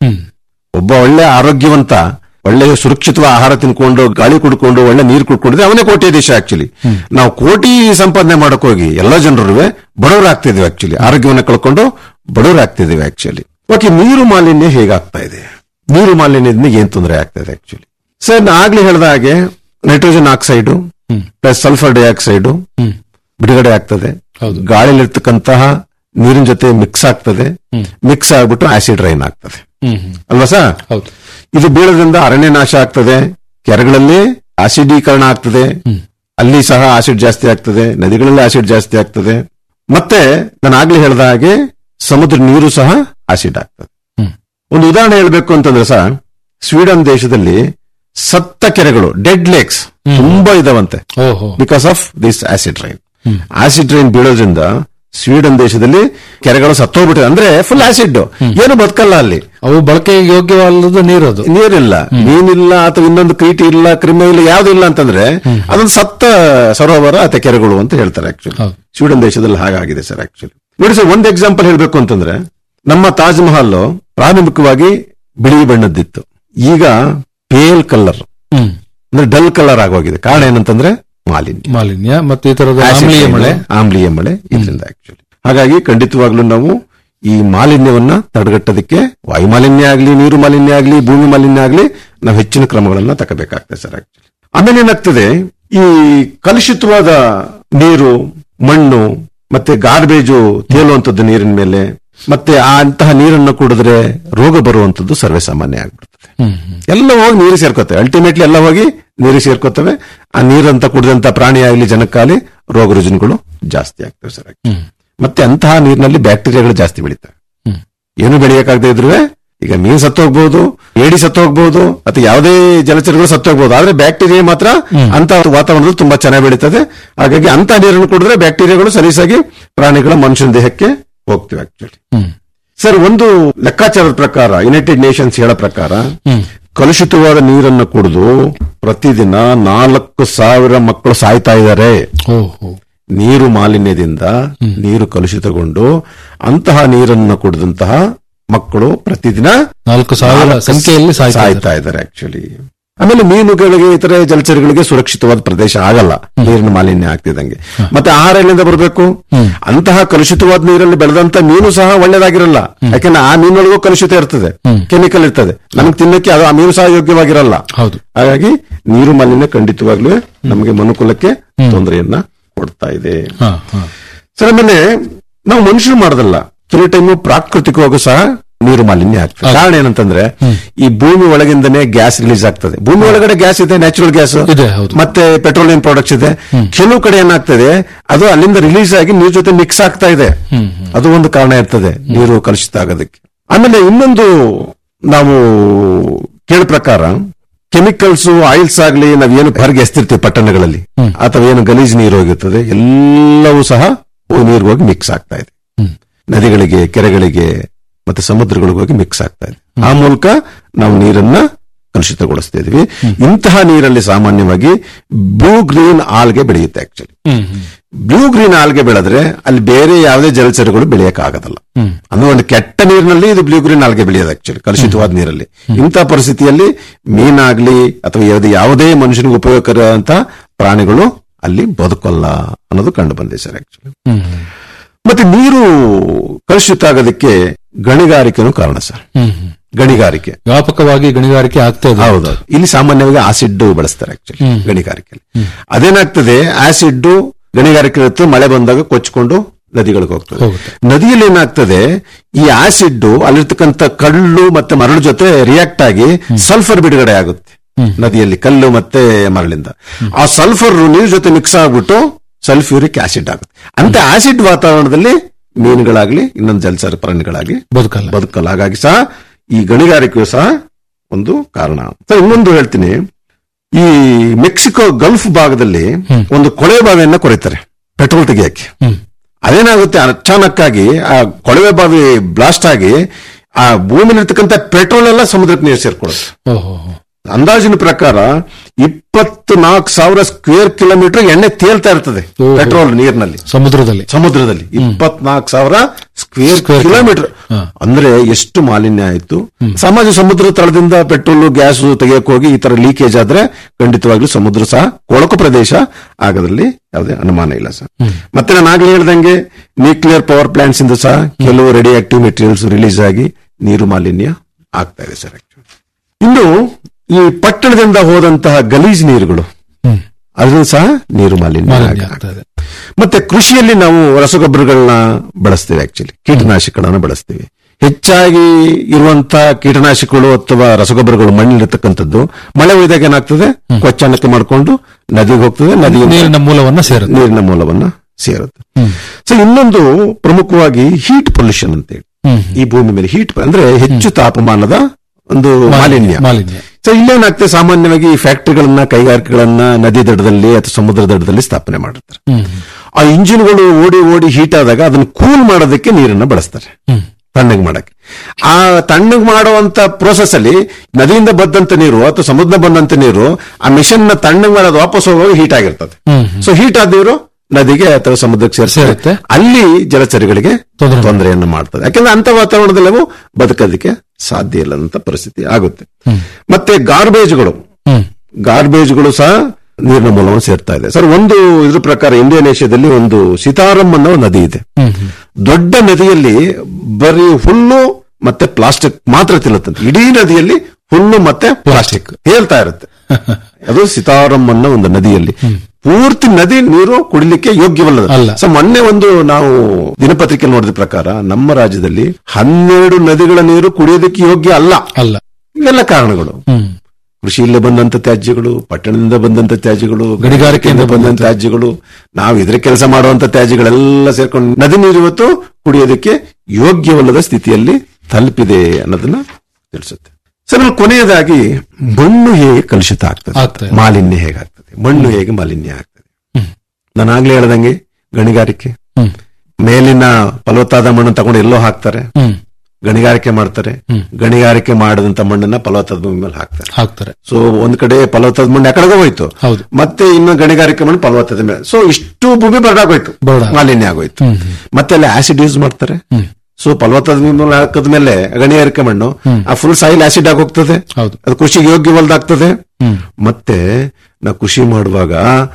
ಒಬ್ಬ ಒಳ್ಳೆ ಆರೋಗ್ಯವಂತ ಒಳ್ಳೆ ಸುರಕ್ಷಿತವಾದ ಆಹಾರ ತಿನ್ಕೊಂಡು ಗಾಳಿ ಕುಡ್ಕೊಂಡು ಒಳ್ಳೆ ನೀರು ಕುಡ್ಕೊಂಡಿದ್ರೆ ಅವನೇ ಕೋಟಿ ದೇಶ ಆಕ್ಚುಲಿ ನಾವು ಕೋಟಿ ಸಂಪಾದನೆ ಮಾಡಕ್ ಹೋಗಿ ಎಲ್ಲ ಜನರು ಬಡವರಾಗ್ತಿದೀವಿ ಆಕ್ಚುಲಿ ಆರೋಗ್ಯವನ್ನ ಕಳ್ಕೊಂಡು ಬಡವರಾಗ್ತಿದೀವಿ ಆಕ್ಚುಲಿ ಓಕೆ ನೀರು ಮಾಲಿನ್ಯ ಹೇಗಾಗ್ತಾ ಇದೆ ನೀರು ಮಾಲಿನ್ಯದಿಂದ ಏನ್ ತೊಂದರೆ ಆಗ್ತಾ ಇದೆ ಆಕ್ಚುಲಿ ಸರ್ ನಾ ಆಗ್ಲೇ ಹೇಳ್ದ ಹಾಗೆ nitrogen oxide plus sulphur dioxide ಬಿಡುಗಡೆ ಆಗ್ತದೆ ಗಾಳಿಲಿರ್ತಕ್ಕಂತಹ ನೀರಿನ ಜೊತೆ ಮಿಕ್ಸ್ ಆಗ್ತದೆ ಮಿಕ್ಸ್ ಆಗ್ಬಿಟ್ಟು ಆಸಿಡ್ ರೈನ್ ಆಗ್ತದೆ ಅಲ್ವಾ ಸರ್ ಇದು ಬೀಳೋದ್ರಿಂದ ಅರಣ್ಯ ನಾಶ ಆಗ್ತದೆ ಕೆರೆಗಳಲ್ಲಿ ಆಸಿಡೀಕರಣ ಆಗ್ತದೆ ಅಲ್ಲಿ ಸಹ ಆಸಿಡ್ ಜಾಸ್ತಿ ಆಗ್ತದೆ ನದಿಗಳಲ್ಲಿ ಆಸಿಡ್ ಜಾಸ್ತಿ ಆಗ್ತದೆ ಮತ್ತೆ ನಾನು ಆಗ್ಲೇ ಹೇಳ್ದ ಹಾಗೆ ಸಮುದ್ರ ನೀರು ಸಹ ಆಸಿಡ್ ಆಗ್ತದೆ ಒಂದು ಉದಾಹರಣೆ ಹೇಳ್ಬೇಕು ಅಂತಂದ್ರೆ ಸಹ ಸ್ವೀಡನ್ ದೇಶದಲ್ಲಿ ಸತ್ತ ಕೆರೆಗಳು ಡೆಡ್ ಲೇಕ್ಸ್ ತುಂಬಾ ಇದಾವಂತೆ because of this acid rain acid rain ಬೀಳೋದ್ರಿಂದ ಸ್ವೀಡನ್ ದೇಶದಲ್ಲಿ ಕೆರೆಗಳು ಸತ್ತೋಗ್ಬಿಟ್ಟಿದೆ ಅಂದ್ರೆ ಫುಲ್ ಆಸಿಡ್ ಏನು ಬದುಕಲ್ಲ ಅಲ್ಲಿ
ಅವು ಬಳಕೆಗೆ ಯೋಗ್ಯವಲ್ಲದ ನೀರದು
ನೀರಿಲ್ಲ ಮೀನಿಲ್ಲ ಅಥವಾ ಇನ್ನೊಂದು ಕ್ರೀಟಿ ಇಲ್ಲ ಕ್ರಿಮಿ ಇಲ್ಲ ಯಾವ್ದು ಇಲ್ಲ ಅಂತಂದ್ರೆ ಅದೊಂದು ಸತ್ತ ಸರೋವರ ಅಥವಾ ಕೆರೆಗಳು ಅಂತ ಹೇಳ್ತಾರೆ ಆಕ್ಚುಲಿ ಸ್ವೀಡನ್ ದೇಶದಲ್ಲಿ ಹಾಗಾಗಿದೆ ಸರ್ ಆಕ್ಚುಲಿ ನೋಡಿ ಸರ್ ಒಂದು ಎಕ್ಸಾಂಪಲ್ ಹೇಳ್ಬೇಕು ಅಂತಂದ್ರೆ ನಮ್ಮ ತಾಜ್ ಮಹಲ್ ಪ್ರಾರಂಭಿಕವಾಗಿ ಬಿಳಿ ಬಣ್ಣದ್ದಿತ್ತು ಈಗ ಪೇಲ್ ಕಲರ್ ಅಂದ್ರೆ ಡಲ್ ಕಲರ್ ಆಗೋಗಿದೆ ಕಾರಣ ಏನಂತಂದ್ರೆ ಮಾಲಿನ್ಯ
ಮಾಲಿನ್ಯ ಮತ್ತೆ ಈ ತರದ
Acid
ಆಮ್ಲೀಯ
rain,
ಮಳೆ
ಆಮ್ಲೀಯ ಮಳೆ ಇದರಿಂದ ಆಕ್ಚುಲಿ ಹಾಗಾಗಿ ಖಂಡಿತವಾಗ್ಲೂ ನಾವು ಈ ಮಾಲಿನ್ಯವನ್ನ ತಡೆಗಟ್ಟೋದಕ್ಕೆ ವಾಯು ಮಾಲಿನ್ಯ ಆಗ್ಲಿ ನೀರು ಮಾಲಿನ್ಯ ಆಗ್ಲಿ ಭೂಮಿ ಮಾಲಿನ್ಯ ಆಗ್ಲಿ ನಾವು ಹೆಚ್ಚಿನ ಕ್ರಮಗಳನ್ನ ತಗೋಬೇಕಾಗ್ತದೆ ಸರ್ ಆಕ್ಚುಲಿ ಆಮೇಲೆ ಏನಾಗ್ತದೆ ಈ ಕಲುಷಿತವಾದ ನೀರು ಮಣ್ಣು ಮತ್ತೆ ಗಾರ್ಬೇಜು ತೇಲುವಂತದ್ದು ನೀರಿನ ಮೇಲೆ ಮತ್ತೆ ಆ ಅಂತಹ ನೀರನ್ನು ಕುಡಿದ್ರೆ ರೋಗ ಬರುವಂತದ್ದು ಸರ್ವೇ ಸಾಮಾನ್ಯ ಆಗ್ಬಿಡ್ತದೆ ಎಲ್ಲ ಹೋಗಿ ನೀರು ಸೇರ್ಕೋತವೆ ಅಲ್ಟಿಮೇಟ್ಲಿ ಎಲ್ಲ ಹೋಗಿ ನೀರು ಸೇರ್ಕೋತವೆ ಆ ನೀರಂತ ಕುಡಿದಂತ ಪ್ರಾಣಿ ಆಗಲಿ ಜನಕ್ಕಾಗಲಿ ರೋಗ ರುಜಿನಗಳು ಜಾಸ್ತಿ ಆಗ್ತವೆ ಸರ್ ಮತ್ತೆ ಅಂತಹ ನೀರಿನಲ್ಲಿ ಬ್ಯಾಕ್ಟೀರಿಯಾಗಳು ಜಾಸ್ತಿ ಬೆಳೀತವೆ ಏನು ಬೆಳೆಯಕ್ಕಾಗದೇ ಇದ್ರು ಈಗ ಮೀನು ಸತ್ತು ಹೋಗ್ಬಹುದು ಏಡಿ ಸತ್ತು ಹೋಗ್ಬಹುದು ಅಥವಾ ಯಾವುದೇ ಜಲಚರಗಳು ಸತ್ತು ಹೋಗ್ಬಹುದು ಆದ್ರೆ ಬ್ಯಾಕ್ಟೀರಿಯಾ ಮಾತ್ರ ಅಂತ ವಾತಾವರಣದಲ್ಲಿ ತುಂಬಾ ಚೆನ್ನಾಗಿ ಬೆಳೀತದೆ ಹಾಗಾಗಿ ಅಂತ ನೀರನ್ನು ಕುಡಿದ್ರೆ ಬ್ಯಾಕ್ಟೀರಿಯಾಗಳು ಸಲೀಸಾಗಿ ಪ್ರಾಣಿಗಳ ಮನುಷ್ಯನ ದೇಹಕ್ಕೆ ಹೋಗ್ತವೆ ಆಕ್ಚುಲಿ ಸರ್ ಒಂದು ಲೆಕ್ಕಾಚಾರದ ಪ್ರಕಾರ ಯುನೈಟೆಡ್ ನೇಷನ್ಸ್ ಹೇಳೋ ಪ್ರಕಾರ ಕಲುಷಿತವಾದ ನೀರನ್ನು ಕುಡಿದು ಪ್ರತಿದಿನ ನಾಲ್ಕು ಸಾವಿರ ಮಕ್ಕಳು ಸಾಯ್ತಾ ಇದ್ದಾರೆ ನೀರು ಮಾಲಿನ್ಯದಿಂದ ನೀರು ಕಲುಷಿತಗೊಂಡು ಅಂತಹ ನೀರನ್ನು ಕುಡಿದಂತಹ ಮಕ್ಕಳು ಪ್ರತಿದಿನ
ನಾಲ್ಕು ಸಾವಿರ
ನಾಲ್ಕು
ಸಂಖ್ಯೆಯಲ್ಲಿ ಸಾಯ್ತಾ
ಸಾಯ್ತಾ ಇದ್ದಾರೆ ಆಕ್ಚುಲಿ ಆಮೇಲೆ ಮೀನುಗಳಿಗೆ ಇತರೆ ಜಲಚರಗಳಿಗೆ ಸುರಕ್ಷಿತವಾದ ಪ್ರದೇಶ ಆಗಲ್ಲ ನೀರಿನ ಮಾಲಿನ್ಯ ಆಗ್ತಿದಂಗೆ ಮತ್ತೆ ಆಹಾರ ಎಲ್ಲಿಂದ ಬರಬೇಕು ಅಂತಹ ಕಲುಷಿತವಾದ ನೀರಲ್ಲಿ ಬೆಳೆದಂತ ಮೀನು ಸಹ ಒಳ್ಳೇದಾಗಿರಲ್ಲ ಯಾಕಂದ್ರೆ ಆ ಮೀನೊಳಗೂ ಕಲುಷಿತ ಇರ್ತದೆ ಕೆಮಿಕಲ್ ಇರ್ತದೆ ನಮಗೆ ತಿನ್ನಕ್ಕೆ ಅದು ಆ ಮೀನು ಸಹ ಯೋಗ್ಯವಾಗಿರಲ್ಲ
ಹೌದು
ಹಾಗಾಗಿ ನೀರು ಮಾಲಿನ್ಯ ಖಂಡಿತವಾಗ್ಲೂ ನಮಗೆ ಮನುಕುಲಕ್ಕೆ ತೊಂದರೆಯನ್ನ ಕೊಡ್ತಾ ಇದೆ
ಹಾ, ಹಾ.
ಸರ್ ಆಮೇಲೆ ನಾವು ಮನುಷ್ಯರು ಮಾಡೋದಲ್ಲ ಕೆಲವು ಟೈಮು ಪ್ರಾಕೃತಿಕವಾಗೂ ಸಹ ನೀರು ಮಾಲಿನ್ಯ ಆಗ್ತದೆ ಕಾರಣ ಏನಂತಂದ್ರೆ ಈ ಭೂಮಿ ಒಳಗಿಂದನೇ ಗ್ಯಾಸ್ ರಿಲೀಸ್ ಆಗ್ತದೆ ಭೂಮಿ ಒಳಗಡೆ ಗ್ಯಾಸ್ ಇದೆ ನ್ಯಾಚುರಲ್ ಗ್ಯಾಸ್
ಇದೆ, ಹೌದು.
ಮತ್ತೆ ಪೆಟ್ರೋಲಿಯಂ ಪ್ರಾಡಕ್ಟ್ಸ್ ಇದೆ ಕೆಲವು ಕಡೆ ಏನಾಗ್ತದೆ ಅದು ಅಲ್ಲಿಂದ ರಿಲೀಸ್ ಆಗಿ ನೀರ್ ಜೊತೆ ಮಿಕ್ಸ್ ಆಗ್ತಾ ಇದೆ ಅದು ಒಂದು ಕಾರಣ ಇರ್ತದೆ ನೀರು ಕಲುಷಿತ ಆಗೋದಕ್ಕೆ ಆಮೇಲೆ ಇನ್ನೊಂದು ನಾವು ಕೇಳ ಪ್ರಕಾರ ಕೆಮಿಕಲ್ಸ್ ಆಯಿಲ್ಸ್ ಆಗ್ಲಿ ನಾವೇನು ಹೊರಗೆ ಎಸ್ತಿರ್ತೀವಿ ಪಟ್ಟಣಗಳಲ್ಲಿ ಅಥವಾ ಏನು ಗಲೀಜ್ ನೀರು ಹೋಗಿರ್ತದೆ ಎಲ್ಲವೂ ಸಹ ನೀರು ಹೋಗಿ ಮಿಕ್ಸ್ ಆಗ್ತಾ ಇದೆ ನದಿಗಳಿಗೆ ಕೆರೆಗಳಿಗೆ ಮತ್ತೆ ಸಮುದ್ರಗಳಿಗೆ ಹೋಗಿ ಮಿಕ್ಸ್ ಆಗ್ತಾ ಇದೆ ಆ ಮೂಲಕ ನಾವು ನೀರನ್ನ ಕಲುಷಿತಗೊಳಿಸ್ತಾ ಇದೀವಿ ಇಂತಹ ನೀರಲ್ಲಿ ಸಾಮಾನ್ಯವಾಗಿ ಬ್ಲೂ ಗ್ರೀನ್ ಆಲ್ಗೆ ಬೆಳೆಯುತ್ತೆ ಆಕ್ಚುಲಿ ಬ್ಲೂ ಗ್ರೀನ್ ಆಲ್ಗೆ ಬೆಳೆದ್ರೆ ಅಲ್ಲಿ ಬೇರೆ ಯಾವುದೇ ಜಲಚರಗಳು ಬೆಳೆಯಕ್ ಆಗೋದಲ್ಲ ಅಂದ್ರೆ ಒಂದು ಕೆಟ್ಟ ನೀರಿನಲ್ಲಿ ಇದು ಬ್ಲೂ ಗ್ರೀನ್ ಆಲ್ಗೆ ಬೆಳೆಯೋದು ಆಕ್ಚುಲಿ ಕಲುಷಿತವಾದ ನೀರಲ್ಲಿ ಇಂಥ ಪರಿಸ್ಥಿತಿಯಲ್ಲಿ ಮೀನಾಗ್ಲಿ ಅಥವಾ ಯಾವುದೇ ಯಾವುದೇ ಮನುಷ್ಯನಿಗೆ ಉಪಯೋಗಕರ ಅಂತ ಪ್ರಾಣಿಗಳು ಅಲ್ಲಿ ಬದುಕಲ್ಲ ಅನ್ನೋದು ಕಂಡು ಬಂದಿದೆ ಸರ್ ಆಕ್ಚುಲಿ ಮತ್ತೆ ನೀರು ಕಲುಷಿತ ಆಗೋದಕ್ಕೆ ಗಣಿಗಾರಿಕೆನೂ ಕಾರಣ ಸರ್ ಗಣಿಗಾರಿಕೆ
ವ್ಯಾಪಕವಾಗಿ ಗಣಿಗಾರಿಕೆ ಆಗ್ತಾ ಇದೆ
ಹೌದು ಇಲ್ಲಿ ಸಾಮಾನ್ಯವಾಗಿ ಆಸಿಡ್ ಬಳಸ್ತಾರೆ ಆಕ್ಚುಲಿ ಗಣಿಗಾರಿಕೆಯಲ್ಲಿ ಅದೇನಾಗ್ತದೆ ಆಸಿಡ್ ಗಣಿಗಾರಿಕೆ ಇರುತ್ತೆ ಮಳೆ ಬಂದಾಗ ಕೊಚ್ಕೊಂಡು ನದಿಗಳಿಗೆ ಹೋಗ್ತದೆ ನದಿಯಲ್ಲಿ ಏನಾಗ್ತದೆ ಈ ಆಸಿಡ್ ಅಲ್ಲಿರ್ತಕ್ಕಂಥ ಕಳ್ಳು ಮತ್ತೆ ಮರಳು ಜೊತೆ ರಿಯಾಕ್ಟ್ ಆಗಿ ಸಲ್ಫರ್ ಬಿಡುಗಡೆ ಆಗುತ್ತೆ ನದಿಯಲ್ಲಿ ಕಲ್ಲು ಮತ್ತೆ ಮರಳಿಂದ ಆ ಸಲ್ಫರ್ ನೀರ್ ಜೊತೆ ಮಿಕ್ಸ್ ಆಗ್ಬಿಟ್ಟು ಸಲ್ಫ್ಯೂರಿಕ್ ಆಸಿಡ್ ಆಗುತ್ತೆ ಅಂತ ಆಸಿಡ್ ವಾತಾವರಣದಲ್ಲಿ ಮೀನುಗಳಾಗ್ಲಿ ಇನ್ನೊಂದು ಜಲಚರ ಪ್ರಾಣಿಗಳಾಗ್ಲಿ
ಬದುಕಲ್ಲ
ಬದುಕಲ್ಲ ಹಾಗಾಗಿ ಸಹ ಈ ಗಣಿಗಾರಿಕೆಯು ಸಹ ಒಂದು ಕಾರಣ ಸರ್ ಇನ್ನೊಂದು ಹೇಳ್ತೀನಿ ಈ ಮೆಕ್ಸಿಕೋ ಗಲ್ಫ್ ಭಾಗದಲ್ಲಿ ಒಂದು ಕೊಳವೆ ಬಾವಿಯನ್ನ ಕೊರೆತಾರೆ ಪೆಟ್ರೋಲ್ ತೆಗಿಯಕ್ಕೆ ಅದೇನಾಗುತ್ತೆ ಅಚಾನಕ್ಕಾಗಿ ಆ ಕೊಳವೆ ಬಾವಿ ಬ್ಲಾಸ್ಟ್ ಆಗಿ ಆ ಭೂಮಿಲಿರ್ತಕ್ಕಂಥ ಪೆಟ್ರೋಲ್ ಎಲ್ಲ ಸಮುದ್ರಕ್ಕೆ ನೀರು ಸೇರ್ಕೊಳ್ಳುತ್ತೆ
ಓಹೋ
ಅಂದಾಜಿನ ಪ್ರಕಾರ ಇಪ್ಪತ್ತು ನಾಲ್ಕು ಸಾವಿರ ಸ್ಕ್ವೇರ್ ಕಿಲೋಮೀಟರ್ ಎಣ್ಣೆ ತೇಲ್ತಾ ಇರ್ತದೆ
ಓಹೋ.
ಪೆಟ್ರೋಲ್ ನೀರಿನಲ್ಲಿ
ಸಮುದ್ರದಲ್ಲಿ
ಸಮುದ್ರದಲ್ಲಿ ಇಪ್ಪತ್ನಾಲ್ಕು ಸಾವಿರ ಸ್ಕ್ವೇರ್
Square
ಕಿಲೋಮೀಟರ್ ಅಂದ್ರೆ ಎಷ್ಟು ಮಾಲಿನ್ಯ ಆಯ್ತು ಸಮಾಜ ಸಮುದ್ರ ತಳದಿಂದ ಪೆಟ್ರೋಲ್ ಗ್ಯಾಸ್ ತೆಗೆಯಕ್ಕೆ ಹೋಗಿ ಈ ತರ ಲೀಕೇಜ್ ಆದ್ರೆ ಖಂಡಿತವಾಗ್ಲೂ ಸಮುದ್ರ ಸಹ ಕೊಳಕು ಪ್ರದೇಶ ಆಗೋದ್ರಲ್ಲಿ ಯಾವುದೇ ಅನುಮಾನ ಇಲ್ಲ ಸರ್ ಮತ್ತೆ ನಾನು ಆಗ್ಲೇ ಹೇಳ್ದಂಗೆ ನ್ಯೂಕ್ಲಿಯರ್ ಪವರ್ ಪ್ಲಾಂಟ್ಸ್ ಇಂದ ಸಹ ಕೆಲವು ರೇಡಿಯೋ ಆಕ್ಟಿವ್ ಮೆಟೀರಿಯಲ್ಸ್ ರಿಲೀಸ್ ಆಗಿ ನೀರು ಮಾಲಿನ್ಯ ಆಗ್ತಾ ಇದೆ ಸರ್ ಇನ್ನು ಈ ಪಟ್ಟಣದಿಂದ ಹೋದಂತಹ ಗಲೀಜ್ ನೀರುಗಳು ಅದನ್ನು ಸಹ ನೀರು ಮಾಲಿನ್ಯ
ಮಾಲಿನ್ಯ
ಆಗ-
ಆಗ್ತಾ ಇದೆ
ಮತ್ತೆ ಕೃಷಿಯಲ್ಲಿ ನಾವು ರಸಗೊಬ್ಬರಗಳನ್ನ ಬಳಸ್ತೀವಿ ಆಕ್ಚುಲಿ ಕೀಟನಾಶಕಗಳನ್ನ ಬಳಸ್ತೀವಿ ಹೆಚ್ಚಾಗಿ ಇರುವಂತ ಕೀಟನಾಶಕಗಳು ಅಥವಾ ರಸಗೊಬ್ಬರಗಳು ಮಣ್ಣಿಲಿರ್ತಕ್ಕಂಥದ್ದು ಮಳೆ ಒಯ್ದಾಗ ಏನಾಗ್ತದೆ ಕೊಚ್ಚಾಣಕ್ಕೆ ಮಾಡ್ಕೊಂಡು ನದಿಗೆ ಹೋಗ್ತದೆ ನದಿ
ನೀರಿನ ಮೂಲವನ್ನ ಸೇರುತ್ತೆ
ನೀರಿನ ಮೂಲವನ್ನ ಸೇರುತ್ತೆ ಸೊ ಇನ್ನೊಂದು ಪ್ರಮುಖವಾಗಿ ಹೀಟ್ ಪೊಲ್ಯೂಷನ್ ಅಂತ ಹೇಳಿ ಈ ಭೂಮಿ ಮೇಲೆ ಹೀಟ್ ಅಂದ್ರೆ ಹೆಚ್ಚು ತಾಪಮಾನದ ಒಂದು ಮಾಲಿನ್ಯ
ಮಾಲಿನ್ಯ
ಸೊ ಇಲ್ಲೇನಾಗ್ತದೆ ಸಾಮಾನ್ಯವಾಗಿ ಈ ಫ್ಯಾಕ್ಟರಿಗಳನ್ನ ಕೈಗಾರಿಕೆಗಳನ್ನ ನದಿ ದಡದಲ್ಲಿ ಅಥವಾ ಸಮುದ್ರ ದಡದಲ್ಲಿ ಸ್ಥಾಪನೆ ಮಾಡಿರ್ತಾರೆ ಆ ಇಂಜಿನ್ಗಳು ಓಡಿ ಓಡಿ ಹೀಟ್ ಆದಾಗ ಅದನ್ನ ಕೂಲ್ ಮಾಡೋದಕ್ಕೆ ನೀರನ್ನ ಬಳಸ್ತಾರೆ ತಣ್ಣಗೆ ಮಾಡಕ್ಕೆ ಆ ತಣ್ಣಗೆ ಮಾಡುವಂತ ಪ್ರೋಸೆಸ್ ಅಲ್ಲಿ ನದಿಯಿಂದ ಬಂದಂತ ನೀರು ಅಥವಾ ಸಮುದ್ರ ಬಂದಂತ ನೀರು ಆ ಮಿಷನ್ ನ ತಣ್ಣಗೆ ಮಾಡೋದು ವಾಪಸ್ ಹೋಗುವಾಗ ಹೀಟ್ ಆಗಿರ್ತದೆ ಸೊ ಹೀಟ್ ಆದ ನೀರು ನದಿಗೆ ಅಥವಾ ಸಮುದ್ರಕ್ಕೆ
ಸೇರುತ್ತೆ.
ಸೇರುತ್ತೆ ಅಲ್ಲಿ ಜಲಚರಗಳಿಗೆ ತೊಂದರೆಯನ್ನು ಮಾಡ್ತದೆ ಯಾಕಂದ್ರೆ ಅಂತ ವಾತಾವರಣದಲ್ಲಿ ಅವು ಬದುಕೋದಕ್ಕೆ ಸಾಧ್ಯ ಇಲ್ಲದಂತ ಪರಿಸ್ಥಿತಿ ಆಗುತ್ತೆ ಮತ್ತೆ ಗಾರ್ಬೇಜ್ಗಳು ಗಾರ್ಬೇಜ್ಗಳು ಸಹ ನೀರಿನ ಮೂಲವನ್ನು ಸೇರ್ತಾ ಇದೆ ಸರ್ ಒಂದು ಇದ್ರ ಪ್ರಕಾರ ಇಂಡೋನೇಷ್ಯಾದಲ್ಲಿ ಒಂದು ಸಿತಾರಂ ಅನ್ನೋ ನದಿ ಇದೆ ದೊಡ್ಡ ನದಿಯಲ್ಲಿ ಬರೀ ಹುಲ್ಲು ಮತ್ತೆ ಪ್ಲಾಸ್ಟಿಕ್ ಮಾತ್ರ ತಿನ್ನುತ್ತಂತೆ ಇಡೀ ನದಿಯಲ್ಲಿ ಹುಲ್ಲು ಮತ್ತೆ ಪ್ಲಾಸ್ಟಿಕ್ ತೇಲ್ತಾ ಇರುತ್ತೆ ಅದು ಸಿತಾರಂ ಅನ್ನೋ ಒಂದು ನದಿಯಲ್ಲಿ ಪೂರ್ತಿ ನದಿ ನೀರು ಕುಡಿಲಿಕ್ಕೆ ಯೋಗ್ಯವಲ್ಲ
ಅಲ್ಲ.
ಸೊ ಮೊನ್ನೆ ಒಂದು ನಾವು ದಿನಪತ್ರಿಕೆ ನೋಡಿದ ಪ್ರಕಾರ ನಮ್ಮ ರಾಜ್ಯದಲ್ಲಿ ಹನ್ನೆರಡು ನದಿಗಳ ನೀರು ಕುಡಿಯೋದಕ್ಕೆ ಯೋಗ್ಯ ಅಲ್ಲ
ಅಲ್ಲ
ಇವೆಲ್ಲ ಕಾರಣಗಳು
ಹ್ಮ್
ಕೃಷಿಯಿಂದ ಬಂದಂತ ತ್ಯಾಜ್ಯಗಳು ಪಟ್ಟಣದಿಂದ ಬಂದಂತ ತ್ಯಾಜ್ಯಗಳು
ಗಣಿಗಾರಿಕೆಯಿಂದ
ಬಂದಂತ ತ್ಯಾಜ್ಯಗಳು ನಾವು ಇದ್ರ ಕೆಲಸ ಮಾಡುವಂತ ತ್ಯಾಜ್ಯಗಳೆಲ್ಲ ಸೇರ್ಕೊಂಡು ನದಿ ನೀರು ಇವತ್ತು ಕುಡಿಯೋದಕ್ಕೆ ಯೋಗ್ಯವಲ್ಲದ ಸ್ಥಿತಿಯಲ್ಲಿ ತಲುಪಿದೆ ಅನ್ನೋದನ್ನ ತಿಳಿಸುತ್ತೆ ಸರ್ ನಾವು ಕೊನೆಯದಾಗಿ ಮಣ್ಣು ಹೇಗೆ ಕಲುಷಿತ ಆಗ್ತದೆ
ಆಗ್ತದೆ.
ಮಾಲಿನ್ಯ ಹೇಗಾಗ್ತದೆ ಮಣ್ಣು ಹೇಗೆ ಮಾಲಿನ್ಯ ಆಗ್ತದೆ ನಾನು ಆಗ್ಲೇ ಹೇಳ್ದಂಗೆ ಗಣಿಗಾರಿಕೆ
ಹ್ಮ್.
ಮೇಲಿನ ಫಲವತ್ತಾದ ಮಣ್ಣು ತಗೊಂಡು ಎಲ್ಲೋ ಹಾಕ್ತಾರೆ
ಹ್ಮ್
ಗಣಿಗಾರಿಕೆ ಮಾಡ್ತಾರೆ
ಹ್ಮ್.
ಗಣಿಗಾರಿಕೆ ಮಾಡಿದಂತ ಮಣ್ಣನ್ನ ಫಲವತ್ತಾದ ಭೂಮಿ ಮೇಲೆ ಹಾಕ್ತಾರೆ
ಹಾಕ್ತಾರೆ
ಸೊ ಒಂದ್ ಕಡೆ ಫಲವತ್ತಾದ ಮಣ್ಣು ಆ ಕಡೆಗೆ ಹೋಯ್ತು
ಹೌದು.
ಮತ್ತೆ ಇನ್ನು ಗಣಿಗಾರಿಕೆ ಮಣ್ಣು ಫಲವತ್ತದ ಮೇಲೆ ಸೊ ಇಷ್ಟು ಭೂಮಿ ಬರಡಾಗೋಯ್ತು
ಬರಡಾಗೋಯ್ತು.
ಮಾಲಿನ್ಯ ಆಗೋಯ್ತು
ಹ್ಮ್.
ಮತ್ತೆ ಅಲ್ಲಿ ಆಸಿಡ್ ಯೂಸ್ ಮಾಡ್ತಾರೆ
ಹ್ಮ್.
ಸೊ ಫಲವತ್ತಾದ ಭೂಮಿ ಹಾಕದ್ಮೇಲೆ ಗಣಿಗಾರಿಕೆ ಮಣ್ಣು ಆ ಫುಲ್ ಸಾಯಿಲ್ ಆಸಿಡ್ ಆಗಿ ಹೋಗ್ತದೆ
ಹೌದು.
ಅದು ಕೃಷಿಗೆ ಯೋಗ್ಯವಲ್ದಾಗ್ತದೆ
ಹ್ಮ್.
ಮತ್ತೆ ನಾವು ಕೃಷಿ ಮಾಡುವಾಗ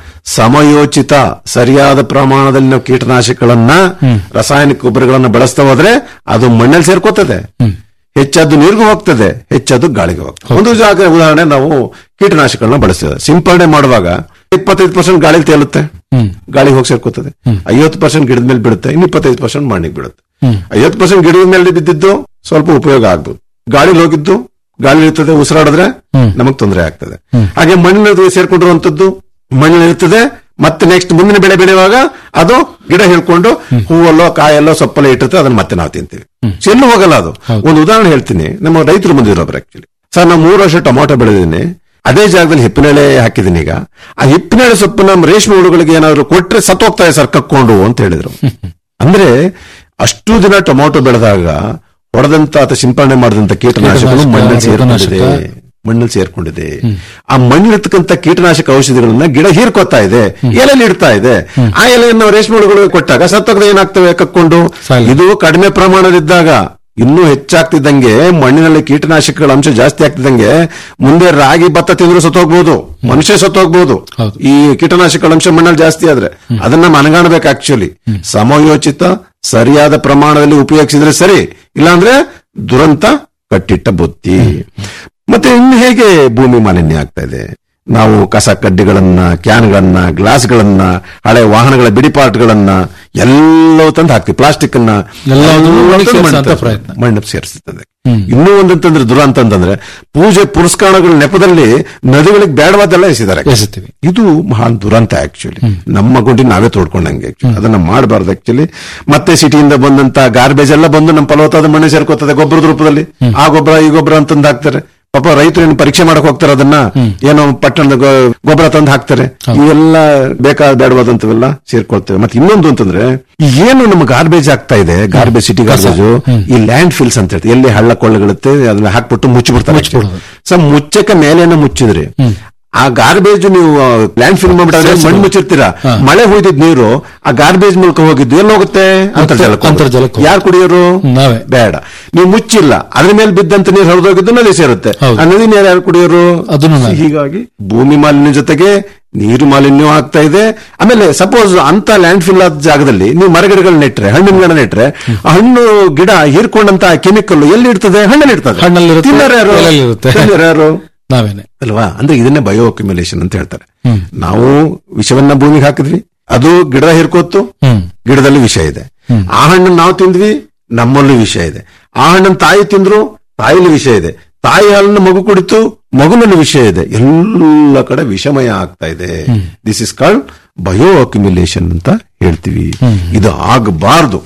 ಸಮಯೋಚಿತ ಸರಿಯಾದ ಪ್ರಮಾಣದಲ್ಲಿ ನಾವು ಕೀಟನಾಶಕಗಳನ್ನ ರಾಸಾಯನಿಕ ಗೊಬ್ಬರಗಳನ್ನ ಬಳಸ್ತಾ ಹೋದ್ರೆ ಅದು ಮಣ್ಣಲ್ಲಿ ಸೇರ್ಕೋತದೆ ಹೆಚ್ಚಾದ್ದು ನೀರಿಗೂ ಹೋಗ್ತದೆ ಹೆಚ್ಚಾದ್ದು ಗಾಳಿಗೆ ಹೋಗ್ತದೆ ಒಂದು ಜಾಗ ಉದಾಹರಣೆ ನಾವು ಕೀಟನಾಶಕಗಳನ್ನ ಬಳಸ್ತೇವೆ ಸಿಂಪರಣೆ ಮಾಡುವಾಗ ಇಪ್ಪತ್ತೈದು ಪರ್ಸೆಂಟ್ ಗಾಳಿ ತೇಲುತ್ತೆ
ಹ್ಮ್.
ಗಾಳಿಗೆ ಹೋಗಿ ಸೇರ್ಕೋತದೆ ಐವತ್ತು ಪರ್ಸೆಂಟ್ ಗಿಡದ ಮೇಲೆ ಬಿಡುತ್ತೆ ಇನ್ನು ಇಪ್ಪತ್ತೈದು ಪರ್ಸೆಂಟ್ ಮಣ್ಣಿಗೆ ಬಿಡುತ್ತೆ
ಹ್ಮ್.
ಐವತ್ತು ಪರ್ಸೆಂಟ್ ಗಿಡದ ಮೇಲೆ ಬಿದ್ದಿದ್ದು ಸ್ವಲ್ಪ ಉಪಯೋಗ ಆಗ್ಬೋದು ಗಾಳಿಲಿ ಹೋಗಿದ್ದು ಗಾಳಿ ಇರ್ತದೆ ಉಸಿರಾಡಿದ್ರೆ
ಹ್ಮ್.
ನಮಗ್ ತೊಂದರೆ ಆಗ್ತದೆ ಹಾಗೆ ಮಣ್ಣಿನ ಸೇರ್ಕೊಂಡಿರುವಂತದ್ದು ಮಣ್ಣಿನಿರ್ತದೆ ಮತ್ತೆ ನೆಕ್ಸ್ಟ್ ಮುಂದಿನ ಬೆಳೆ ಬೆಳೆಯುವಾಗ ಅದು ಗಿಡ ಹಿಡ್ಕೊಂಡು ಹೂವಲ್ಲೋ ಕಾಯಲ್ಲೋ ಸೊಪ್ಪಲ್ಲೋ ಇಟ್ಟಿರ್ತದೆ ಅದನ್ನ ಮತ್ತೆ ನಾವು ತಿಂತೀವಿ ಸೊ ಎಲ್ಲೂ ಹೋಗಲ್ಲ ಅದು ಒಂದು ಉದಾಹರಣೆ ಹೇಳ್ತೀನಿ ನಮ್ಮ ರೈತರು ಬಂದಿರೋಬ್ರು ಆಕ್ಚುಲಿ ಸರ್ ನಾವು ಮೂರು ವರ್ಷ ಟೊಮಾಟೊ ಬೆಳೆದಿದ್ದೀನಿ ಅದೇ ಜಾಗದಲ್ಲಿ ಹಿಪ್ಪಿನೆಳೆ ಹಾಕಿದ್ದೀನಿ ಈಗ ಆ ಹಿಪ್ಪಿನೆಳೆ ಸೊಪ್ಪು ನಮ್ಮ ರೇಷ್ಮೆ ಹುಳುಗಳಿಗೆ ಏನಾದ್ರು ಕೊಟ್ರೆ ಸತ್ತೋಗ್ತಾರೆ ಸರ್ ಕಕ್ಕೊಂಡು ಅಂತ ಹೇಳಿದ್ರು ಅಂದ್ರೆ ಅಷ್ಟು ದಿನ ಟೊಮಾಟೊ ಬೆಳೆದಾಗ ಹೊಡೆದಂತ ಅಥವಾ ಸಿಂಪರಣೆ ಮಾಡಿದಂತ ಕೀಟನಾಶಕಗಳು
ಕೀಟನಾಶಕ,
ಮಣ್ಣಲ್ಲಿ ಸೇರ್ಕೊಂಡಿದೆ
ರೋಗನಾಶಕ.
ಮಣ್ಣಲ್ಲಿ ಸೇರ್ಕೊಂಡಿದೆ ಆ ಮಣ್ಣಿರ್ತಕ್ಕಂಥ ಕೀಟನಾಶಕ ಔಷಧಿಗಳನ್ನ ಗಿಡ ಹೀರ್ಕೊತಾ ಇದೆ ಎಲೆಯಲ್ಲಿ ಇಡ್ತಾ ಇದೆ ಆ ಎಲೆಯನ್ನು ರೇಷ್ಮೆ ಹುಳುಗಳು ಕೊಟ್ಟಾಗ ಸತ್ತೋಗದ ಏನಾಗ್ತವೆ ಕಕ್ಕೊಂಡು
ಸಾಯ್ಲಿ.
ಇದು ಕಡಿಮೆ ಪ್ರಮಾಣದಿದ್ದಾಗ ಇನ್ನೂ ಹೆಚ್ಚಾಗ್ತಿದ್ದಂಗೆ ಮಣ್ಣಿನಲ್ಲಿ ಕೀಟನಾಶಕಗಳ ಅಂಶ ಜಾಸ್ತಿ ಆಗ್ತಿದ್ದಂಗೆ ಮುಂದೆ ರಾಗಿ ಭತ್ತ ತಿಂದ್ರು ಸತ್ತೋಗ್ಬೋದು ಮನುಷ್ಯ ಸತ್ತೋಗ್ಬೋದು
ಹೌದು.
ಈ ಕೀಟನಾಶಕಗಳ ಅಂಶ ಮಣ್ಣಲ್ಲಿ ಜಾಸ್ತಿ ಆದ್ರೆ ಅದನ್ನ ಮನಗಾಣಬೇಕು ಆಕ್ಚುಲಿ ಸಮಯೋಚಿತ ಸರಿಯಾದ ಪ್ರಮಾಣದಲ್ಲಿ ಉಪಯೋಗಿಸಿದ್ರೆ ಸರಿ ಇಲ್ಲಾಂದ್ರೆ ದುರಂತ ಕಟ್ಟಿಟ್ಟ ಬುತ್ತಿ ಮತ್ತೆ ಇನ್ನು ಹೇಗೆ ಭೂಮಿ ಮಾಲಿನ್ಯ ಆಗ್ತಾ ಇದೆ ನಾವು ಕಸ ಕಡ್ಡಿಗಳನ್ನ ಕ್ಯಾನ್ಗಳನ್ನ ಗ್ಲಾಸ್ಗಳನ್ನ ಹಳೆ ವಾಹನಗಳ ಬಿಡಿಪಾಟ್ಗಳನ್ನ ಎಲ್ಲವೂ ತಂದು ಹಾಕ್ತಿವಿ ಪ್ಲಾಸ್ಟಿಕ್ ಅನ್ನ
ಎಲ್ಲವನ್ನೂ
ಎಲ್ಲವೂ
ಮಣ್ಣಿಗೆ
ತಂದು
ಸೇರ್ಸೋಂಥ
ಮಣ್ಣು
ಪ್ರಯತ್ನ.
ಮಣ್ಣು ಸೇರಿಸುತ್ತದೆ ಇನ್ನೂ ಒಂದಂತಂದ್ರೆ ದುರಂತ ಅಂತಂದ್ರೆ ಪೂಜೆ ಪುರಸ್ಕಾರಗಳ ನೆಪದಲ್ಲಿ ನದಿಗಳಿಗೆ ಬೇಡವಾದೆಲ್ಲ ಎಸಿದ್ದಾರೆ
ಎಸಿತೀವಿ.
ಇದು ಮಹಾನ್ ದುರಂತ ಆಕ್ಚುಲಿ ನಮ್ಮ ಗುಂಡಿ ನಾವೇ ತೋಡ್ಕೊಂಡಂಗೆ actually. ಅದನ್ನ ಮಾಡಬಾರ್ದು ಆಕ್ಚುಲಿ ಮತ್ತೆ ಸಿಟಿಯಿಂದ ಬಂದಂತ ಗಾರ್ಬೇಜ್ ಎಲ್ಲ ಬಂದು ನಮ್ಮ ಫಲವತ್ತಾದ ಮಣ್ಣು ಸೇರ್ಕೋತದೆ ಗೊಬ್ಬರದ ರೂಪದಲ್ಲಿ ಆ ಗೊಬ್ಬರ ಈ ಗೊಬ್ಬರ ಅಂತಂದು ಹಾಕ್ತಾರೆ ಪಾಪ ರೈತರು ಏನು ಪರೀಕ್ಷೆ ಮಾಡಕ್ ಹೋಗ್ತಾರೆ ಅದನ್ನ ಏನೋ ಪಟ್ಟಣದ ಗೊ- ಗೊಬ್ಬರ ತಂದು ಹಾಕ್ತಾರೆ ಇವೆಲ್ಲ ಬೇಕಾದ ಬೇಡವಾದಂತವೆಲ್ಲ ಸೇರ್ಕೊಳ್ತೇವೆ ಮತ್ತೆ ಇನ್ನೊಂದು ಅಂತಂದ್ರೆ ಈ ಏನು ನಮ್ಮ ಗಾರ್ಬೇಜ್ ಆಗ್ತಾ ಇದೆ ಗಾರ್ಬೇಜ್ ಸಿಟಿ ಗಾರ್ಬೇಜ್ ಈ ಲ್ಯಾಂಡ್ ಫಿಲ್ಸ್ ಅಂತ ಹೇಳ್ತಾರೆ ಎಲ್ಲಿ ಹಳ್ಳ ಕೊಳ್ಳಗಳಿರುತ್ತೆ ಅದನ್ನ ಹಾಕ್ಬಿಟ್ಟು ಮುಚ್ಚಿಬಿಡ್ತಾರೆ
ಮುಚ್ಚಿಬಿಡೋದು.
ಸೊ ಮುಚ್ಚಕ್ಕೆ ಮೇಲೇನ ಮುಚ್ಚಿದ್ರಿ ಆ ಗಾರ್ಬೇಜ್ ನೀವು ಲ್ಯಾಂಡ್ ಫಿಲ್ ಮಾಡ್ಬಿಟ್ರೆ ಮಣ್ಣು ಮುಚ್ಚಿರ್ತೀರಾ ಮಳೆ ಹೋಯ್ದಿದ್ ನೀರು ಆ ಗಾರ್ಬೇಜ್ ಮೂಲಕ ಹೋಗಿದ್ದು ಎಲ್ಲಿ ಹೋಗುತ್ತೆ ಅಂತರ್ಜಲಕ್ಕೆ
ಅಂತರ್ಜಲಕ್ಕೆ ಹೋಗುತ್ತೆ.
ಯಾರು ಕುಡಿಯೋರು
ನಾವೇ.
ಬೇಡ ನೀವು ಮುಚ್ಚಿಲ್ಲ ಅದ್ರ ಮೇಲೆ ಬಿದ್ದಂತ ನೀರು ಹರಿದೋಗಿದ್ದು ನದಿ ಸೇರುತ್ತೆ
ಹೌದು.
ಆ ನದಿ ನೀರು ಯಾರು ಕುಡಿಯೋರು
ಅದನ್ನು ನಾವೇ.
ಹೀಗಾಗಿ ಭೂಮಿ ಮಾಲಿನ್ಯ ಜೊತೆಗೆ ನೀರು ಮಾಲಿನ್ಯ ಆಗ್ತಾ ಇದೆ ಆಮೇಲೆ ಸಪೋಸ್ ಅಂತ ಲ್ಯಾಂಡ್ ಫಿಲ್ ಆದ ಜಾಗದಲ್ಲಿ ನೀವು ಮರಗಿಡಗಳು ನೆಟ್ರೆ ಹಣ್ಣಿನ ಗಿಡ ನೆಟ್ರೆ ಆ ಹಣ್ಣು ಗಿಡ ಹೀರ್ಕೊಂಡಂತ ಕೆಮಿಕಲ್ ಎಲ್ಲಿ ಇರ್ತದೆ ಹಣ್ಣಲ್ಲಿ ಇರ್ತದೆ
ಹಣ್ಣಲ್ಲಿರುತ್ತೆ,
ತಿನ್ನೋರು ಯಾರು?
ಎಲೆಯಲ್ಲಿರುತ್ತೆ.
ತಿನ್ನೋರು ಯಾರು
ನಾವೇನೆ
ಅಲ್ವಾ ಅಂದ್ರೆ ಇದನ್ನೇ ಬಯೋ ಅಕ್ಯುಮುಲೇಷನ್ ಅಂತ ಹೇಳ್ತಾರೆ ನಾವು ವಿಷವನ್ನ ಭೂಮಿಗೆ ಹಾಕಿದ್ವಿ ಅದು ಗಿಡ ಹಿರ್ಕೋತು
ಹ್ಮ್.
ಗಿಡದಲ್ಲಿ ವಿಷ ಇದೆ ಆ ಹಣ್ಣನ್ನು ನಾವು ತಿಂದ್ವಿ ನಮ್ಮಲ್ಲೂ ವಿಷ ಇದೆ ಆ ಹಣ್ಣನ್ನು ತಾಯಿ ತಿಂದ್ರು ತಾಯಿಲಿ ವಿಷ ಇದೆ ತಾಯಿ ಹಾಲನ್ನು ಮಗು ಕುಡಿತು ಮಗುನಲ್ಲಿ ವಿಷಯ ಇದೆ ಎಲ್ಲ ಕಡೆ ವಿಷಮಯ ಆಗ್ತಾ ಇದೆ this is called bioaccumulation ಅಂತ ಹೇಳ್ತೀವಿ ಇದು ಆಗಬಾರ್ದು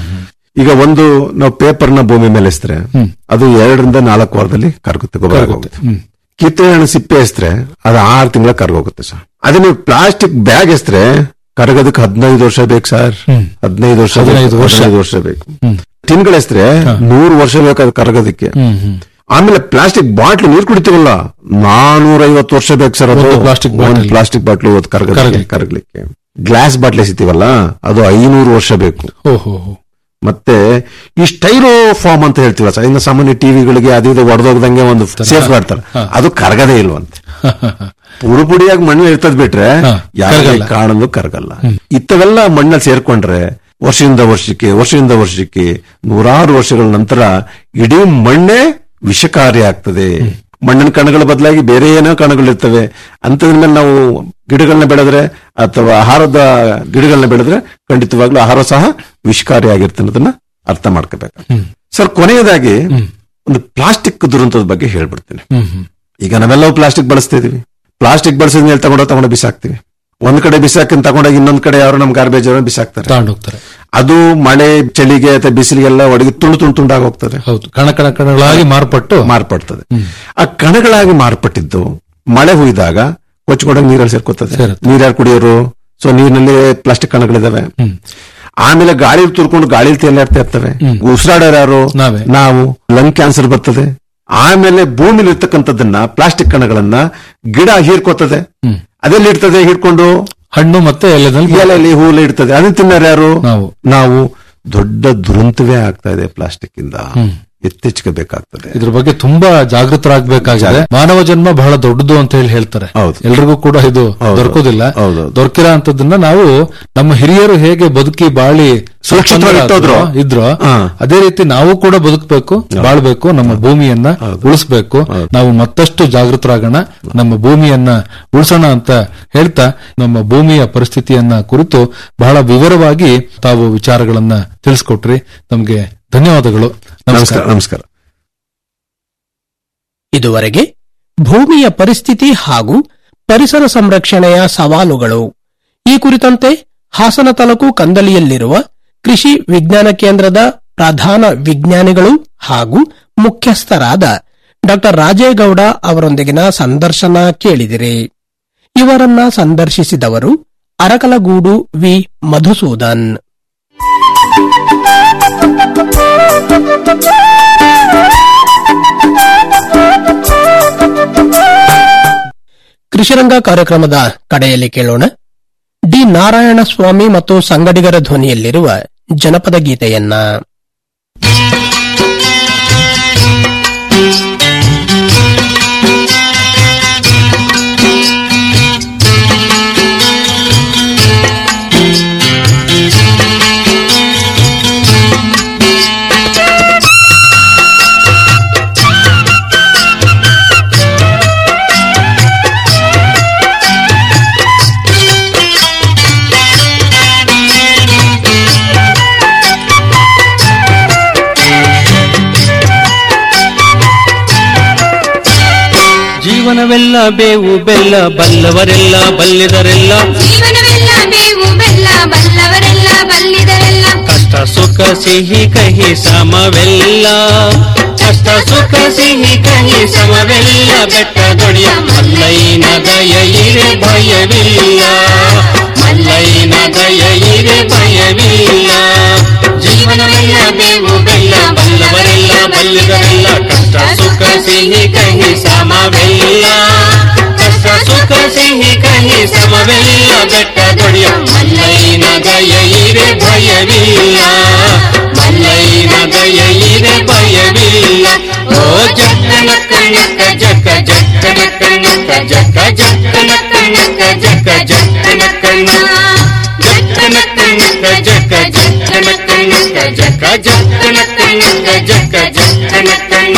ಈಗ ಒಂದು ನಾವು ಪೇಪರ್ನ ಭೂಮಿ ಮೇಲೆ ಎಸ್ತರೆ ಅದು ಎರಡರಿಂದ ನಾಲ್ಕು ವಾರದಲ್ಲಿ ಕರಗುತ್ತೆ ಗೊಬ್ಬರ ಆಗೋಗುತ್ತೆ ಕಿತ್ತಳೆ ಹಣ್ಣು ಸಿಪ್ಪೆ ಎಸ್ತರೆ ಅದು ಆರು ತಿಂಗಳ ಕರ್ಗೋಗುತ್ತೆ ಸರ್ ಅದೇ ನೀವು ಪ್ಲಾಸ್ಟಿಕ್ ಬ್ಯಾಗ್ ಎಸ್ತರೆ ಕರಗೋದಕ್ಕೆ ಹದಿನೈದು ವರ್ಷ ಬೇಕು ಸರ್ ಹದಿನೈದು ವರ್ಷ ಬೇಕು,
ಹದಿನೈದು ವರ್ಷ.
ಹದಿನೈದು ವರ್ಷ ಬೇಕು ತಿನ್ಗಳು ಎಸ್ತರೆ ನೂರು ವರ್ಷ ಬೇಕು ಅದು ಕರಗೋದಕ್ಕೆ ಆಮೇಲೆ ಪ್ಲಾಸ್ಟಿಕ್ ಬಾಟ್ಲು ನೀರು ಕುಡಿತೀವಲ್ಲ ನಾನೂರ ಐವತ್ತು ವರ್ಷ ಬೇಕು ಸರ್ ಅದು
ಒಂದು plastic bottle.
ಒಂದು ಪ್ಲಾಸ್ಟಿಕ್ ಬಾಟ್ಲು ಕರಗಲಿಕ್ಕೆ
ಕರಗ್ಲಿಕ್ಕೆ.
ಕರಗಲಿಕ್ಕೆ ಗ್ಲಾಸ್ ಬಾಟ್ಲ್ ಎಸಿತೀವಲ್ಲ ಅದು ಐನೂರು ವರ್ಷ ಬೇಕು
ಓಹೋ
ಮತ್ತೆ ಈ ಸ್ಟೈರೋ ಫಾರ್ಮ್ ಅಂತ ಹೇಳ್ತೀವ ಸರ್ ಇನ್ನು ಸಾಮಾನ್ಯ ಟಿವಿಗಳಿಗೆ ಅದು ಇದು ಒಡೆದೋಗ್ದಂಗೆ ಒಂದು ಸೇಫ್ ಮಾಡ್ತಾರೆ ಅದು ಕರಗದೇ ಇಲ್ವಂತೆ ಪುಡಿ ಪುಡಿಯಾಗಿ ಮಣ್ಣು ಇರ್ತದ್ ಬಿಟ್ರೆ
ಹಾ,
ಯಾವುದೇ
ಕರಗಲ್ಲ.
ಕಾರಣಲ್ಲೂ ಕರಗಲ್ಲ ಇತ್ತವೆಲ್ಲ ಮಣ್ಣಲ್ಲಿ ಸೇರ್ಕೊಂಡ್ರೆ ವರ್ಷದಿಂದ ವರ್ಷಕ್ಕೆ ವರ್ಷದಿಂದ ವರ್ಷಕ್ಕೆ ನೂರಾರು ವರ್ಷಗಳ ನಂತರ ಇಡೀ ಮಣ್ಣೇ ವಿಷಕಾರಿ ಆಗ್ತದೆ ಮಣ್ಣಿನ ಕಣಗಳ ಬದಲಾಗಿ ಬೇರೆ ಏನೋ ಕಣಗಳಿರ್ತವೆ ಅಂತದ್ರ ಮೇಲೆ ನಾವು ಗಿಡಗಳನ್ನ ಬೆಳೆದ್ರೆ ಅಥವಾ ಆಹಾರದ ಗಿಡಗಳನ್ನ ಬೆಳೆದ್ರೆ ಖಂಡಿತವಾಗ್ಲೂ ಆಹಾರ ಸಹ ವಿಷಕಾರಿಯಾಗಿರುತ್ತೆ ಅನ್ನೋದನ್ನ ಅರ್ಥ ಮಾಡ್ಕೋಬೇಕು ಸರ್ ಕೊನೆಯದಾಗಿ ಒಂದು ಪ್ಲಾಸ್ಟಿಕ್ ದುರಂತದ ಬಗ್ಗೆ ಹೇಳ್ಬಿಡ್ತೀನಿ ಈಗ ನಾವೆಲ್ಲವೂ ಪ್ಲಾಸ್ಟಿಕ್ ಬಳಸ್ತಾ ಇದೀವಿ ಪ್ಲಾಸ್ಟಿಕ್ ಬಳಸಿದ ಮೇಲೆ ತಗೊಂಡೋಗಿ ತಗೊಂಡು ಬಿಸಾಕ್ತಿವಿ ಒಂದ್ ಕಡೆ ಬಿಸಾಕಿನ ತಗೊಂಡೋಗಿ ಇನ್ನೊಂದ್ ಕಡೆ ಯಾರು ನಮ್ ಗಾರ್ಬೇಜ್ ಬಿಸಾಕ್ತಾರೆ
ತಗೊಂಡೋಗ್ತಾರೆ
ಅದು ಮಳೆ ಚಳಿಗೆ ಅಥವಾ ಬಿಸಿಲಿಗೆಲ್ಲ ಒಡಗಿ ತುಂಡು ತುಂಡು ತುಂಡಾಗಿ ಹೋಗ್ತದೆ
ಹೌದು ಕಣ ಕಣ ಕಣಗಳಾಗಿ ಮಾರ್ಪಟ್ಟು
ಮಾರ್ಪಡ್ತದೆ ಆ ಕಣಗಳಾಗಿ ಮಾರ್ಪಟ್ಟಿದ್ದು ಮಳೆ ಹುಯ್ದಾಗ ಕೊಚ್ಕೊಡಂಗ್ ನೀರಲ್ಲಿ ಸೇರ್ಕೋತದೆ
ಸೇರುತ್ತೆ.
ನೀರ್ಯಾರು ಕುಡಿಯೋರು ಸೊ ನೀರಿನಲ್ಲಿ ಪ್ಲಾಸ್ಟಿಕ್ ಕಣಗಳಿದಾವೆ ಆಮೇಲೆ ಗಾಳಿ ತುರ್ಕೊಂಡು ಗಾಳಿ ತೇಲಾಡ್ತಾ ಇರ್ತವೆ ಉಸಿರಾಡೋರು ಯಾರು
ನಾವೇ.
ನಾವು ಲಂಗ್ ಕ್ಯಾನ್ಸರ್ ಬರ್ತದೆ ಆಮೇಲೆ ಭೂಮಿಲಿ ಇರ್ತಕ್ಕಂಥದ್ದನ್ನ ಪ್ಲಾಸ್ಟಿಕ್ ಕಣಗಳನ್ನ ಗಿಡ ಹೀರ್ಕೋತದೆ ಅದೆಲ್ಲಿ ಇರ್ತದೆ ಹಿಡ್ಕೊಂಡು
ಹಣ್ಣು ಮತ್ತೆ ಎಲೆದಲ್ಲಿ
ಎಲೆಯಲ್ಲಿ ಹೂಲ ಇಡ್ತದೆ ಅದನ್ನ ತಿನ್ನೋರು ಯಾರು
ನಾವು
ನಾವು ದೊಡ್ಡ ದುರಂತವೇ ಆಗ್ತಾ ಇದೆ ಪ್ಲಾಸ್ಟಿಕ್ ಇಂದ ಎತ್ತೆಚ್ಕೋಬೇಕಾಗ್ತದೆ
ಇದ್ರ ಬಗ್ಗೆ ತುಂಬಾ ಜಾಗೃತರಾಗಬೇಕಾಗಿದೆ ಮಾನವ ಜನ್ಮ ಬಹಳ ದೊಡ್ಡದು ಅಂತ ಹೇಳಿ ಹೇಳ್ತಾರೆ
ಹೌದು.
ಎಲ್ರಿಗೂ ಕೂಡ ಇದು
ಹೌದು.
ದೊರಕೋದಿಲ್ಲ
ಹೌದು.
ದೊರಕಿರೋ ಅಂತದನ್ನ ನಾವು ನಮ್ಮ ಹಿರಿಯರು ಹೇಗೆ ಬದುಕಿ ಬಾಳಿ
ಸುರಕ್ಷಿತವಾಗಿ ಇಟ್ಟೋದ್ರು.
ಇದ್ರು
ಹಾ.
ಅದೇ ರೀತಿ ನಾವು ಕೂಡ ಬದುಕಬೇಕು ಬಾಳ್ಬೇಕು ನಮ್ಮ ಭೂಮಿಯನ್ನ ಉಳಿಸ್ಬೇಕು ನಾವು ಮತ್ತಷ್ಟು ಜಾಗೃತರಾಗೋಣ ನಮ್ಮ ಭೂಮಿಯನ್ನ ಉಳಿಸೋಣ ಅಂತ ಹೇಳ್ತಾ ನಮ್ಮ ಭೂಮಿಯ ಪರಿಸ್ಥಿತಿಯನ್ನ ಕುರಿತು ಬಹಳ ವಿವರವಾಗಿ ತಾವು ವಿಚಾರಗಳನ್ನ ತಿಳಿಸ್ಕೊಟ್ರಿ ನಮ್ಗೆ ಧನ್ಯವಾದಗಳು
ನಮಸ್ಕಾರ
ನಮಸ್ಕಾರ
ನಮಸ್ಕಾರ
ಇದುವರೆಗೆ ಭೂಮಿಯ ಪರಿಸ್ಥಿತಿ ಹಾಗೂ ಪರಿಸರ ಸಂರಕ್ಷಣೆಯ ಸವಾಲುಗಳು ಈ ಕುರಿತಂತೆ ಹಾಸನ ತಾಲೂಕು ಕಂದಲಿಯಲ್ಲಿರುವ ಕೃಷಿ ವಿಜ್ಞಾನ ಕೇಂದ್ರದ ಪ್ರಧಾನ ವಿಜ್ಞಾನಿಗಳು ಹಾಗೂ ಮುಖ್ಯಸ್ಥರಾದ ಡಾ ರಾಜೇಗೌಡ ಅವರೊಂದಿಗಿನ ಸಂದರ್ಶನ ಕೇಳಿದಿರಿ ಇವರನ್ನ ಸಂದರ್ಶಿಸಿದವರು ಅರಕಲಗೂಡು ವಿ ಮಧುಸೂದನ್ ಕೃಷಿರಂಗ ಕಾರ್ಯಕ್ರಮದ ಕಡೆಯಲ್ಲಿ ಕೇಳೋಣ ಡಿ ನಾರಾಯಣ ಸ್ವಾಮಿ ಮತ್ತು ಸಂಗಡಿಗರ ಧ್ವನಿಯಲ್ಲಿರುವ ಜನಪದ ಗೀತೆಯನ್ನ
ಜೀವನವೆಲ್ಲ ಬೇವು ಬೆಲ್ಲ ಬಲ್ಲವರೆಲ್ಲ ಬಲ್ಲಿದರೆಲ್ಲ
ಜೀವನವೆಲ್ಲ ಬೇವು ಬೆಲ್ಲ ಬಲ್ಲವರೆಲ್ಲ ಬಲ್ಲಿದರೆಲ್ಲ
ಕಷ್ಟ ಸುಖ ಸಿಹಿ ಕಹಿ ಸಮವೆಲ್ಲ ಕಷ್ಟ ಸುಖ ಸಿಹಿ ಕಹಿ ಸಮವೆಲ್ಲ ಬೆಟ್ಟ ದೊಡಿಯ ಮಲ್ಲೈನ ದಯ ಇರೆ ಭಯವಿಲ್ಲ ಮಲ್ಲೈನ ದಯ ಇರೆ ಭಯವಿಲ್ಲ ಜೀವನವೆಲ್ಲ ಬೇವು ಬೆಲ್ಲ ಬಲ್ಲವರೆಲ್ಲ ಬಲ್ಲಿದರೆಲ್ಲ ಕಷ್ಟ ಸುಖ ಸಿಹಿ ಕಹಿ ಸಮವೆಲ್ಲ ಕಷ್ಟ ಸುಖ ಸಿಹಿ ಕಹಿ ಸಮವೆಲ್ಲ ಬೆಟ್ಟ ದೊಡಿಯ ಮಲ್ಲೈನ ದಯ ಇರೆ ಭಯವಿಲ್ಲ ಮಲ್ಲೈನ ದಯ ಇರೆ ಭಯವಿಲ್ಲ ಓ ಜಕ್ಕನ ಕಣಕ ಜಕ್ಕ ಜಕ್ಕನ ಕಣಕ ಜಕ್ಕ ಜಕ್ಕನ ಕಣಕ ಜಕ್ಕ ಜಕ್ಕನ ಕಣ ಜಕ್ಕನ ಕಣಕ ಜಕ್ಕ ಜಕ್ಕನ ಕಣಕ ಜಕ್ಕ ಜಕ್ಕನ ಕಣಕ ಜಕ್ಕ ಜಕ್ಕನ ಕಣ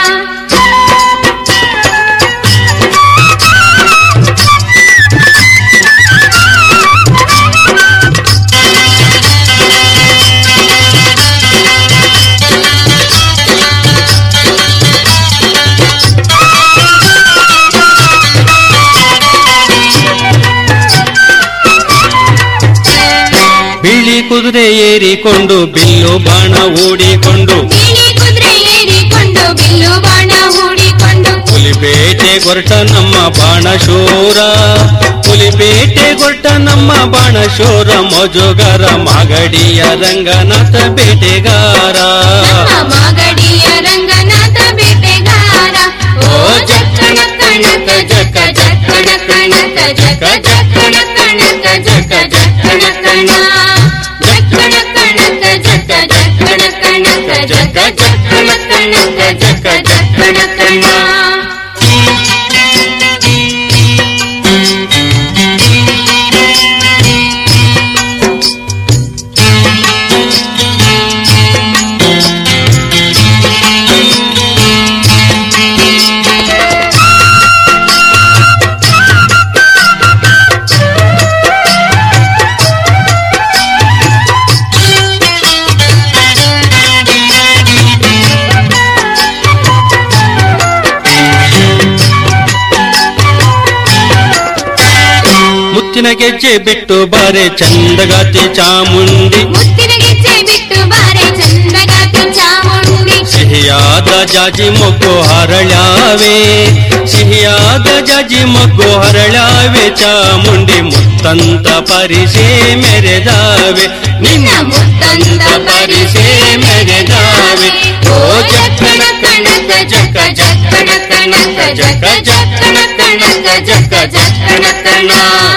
ಬಿಳಿ ಕುದುರೆ ಏರಿಕೊಂಡು ಬಿಲ್ಲು ಬಾಣ ಹೂಡಿಕೊಂಡು
ಬಿಳಿ ಕುದುರೆ ಏರಿಕೊಂಡು ಬಿಲ್ಲು ಬಾಣ ಹೂಡಿಕೊಂಡು
ಹುಲಿಪೇಟೆ ಗೊರಟ ನಮ್ಮ ಬಾಣಶೂರ ಹುಲಿಪೇಟೆ ಗೊರಟ ನಮ್ಮ ಬಾಣಶೂರ ಮೋಜುಗಾರ ಮಾಗಡಿಯ ರಂಗನಾಥ ಬೇಟೆಗಾರ
ನಮ್ಮ ಮಾಗಡಿಯ ರಂಗನಾಥ ಬೇಟೆಗಾರ ಓ ಜಕ್ಕನ ಕಣಕ ಜಕ್ಕ ಜಕ್ಕನ ಕಣಕ ಜಕ್ಕ ಜಕ್ಕನ ಕಣಕ ಜಕ್ಕ ಜಕ್ಕನ ಕಣ ಜಕ್ಕನ ಕಣಕ ಜಕ್ಕ ಜಕ್ಕನ ಕಣಕ ಜಕ್ಕ ಜಕ್ಕನ ಕಣಕ ಜಕ್ಕ ಜಕ್ಕನ ಕಣ
ಗೆಜ್ಜೆ ಬಿಟ್ಟು ಬಾರೆ ಚಂದಗಾತಿ ಚಾಮುಂಡಿ
ಮುತ್ತಿನ ಗೆಜ್ಜೆ ಬಿಟ್ಟು ಬಾರೆ ಚಂದಗಾತಿ ಚಾಮುಂಡಿ
ಸಿಹಿಯಾದ ಜಾಜಿ ಮೊಗ್ಗು ಹರಳ್ಯಾವೆ ಸಿಹಿಯಾದ ಜಾಜಿ ಮೊಗ್ಗು ಹರಳ್ಯಾವೆ ಚಾಮುಂಡಿ ಮುತ್ತಂತ ಪರಿಸೆ ಮೆರೆದಾವೆ ನಿನ್ನ ಮುತ್ತಂತ ಪರಿಸೆ ಮೆರೆದಾವೆ ಓ ಜಕ್ಕಣ ಕಣಕ ಜಕ್ಕ ಜಕ್ಕಣ ಕಣಕ ಜಕ್ಕ ಜಕ್ಕಣ ಕಣಕ ಜಕ್ಕ ಜಕ್ಕಣ ಕಣ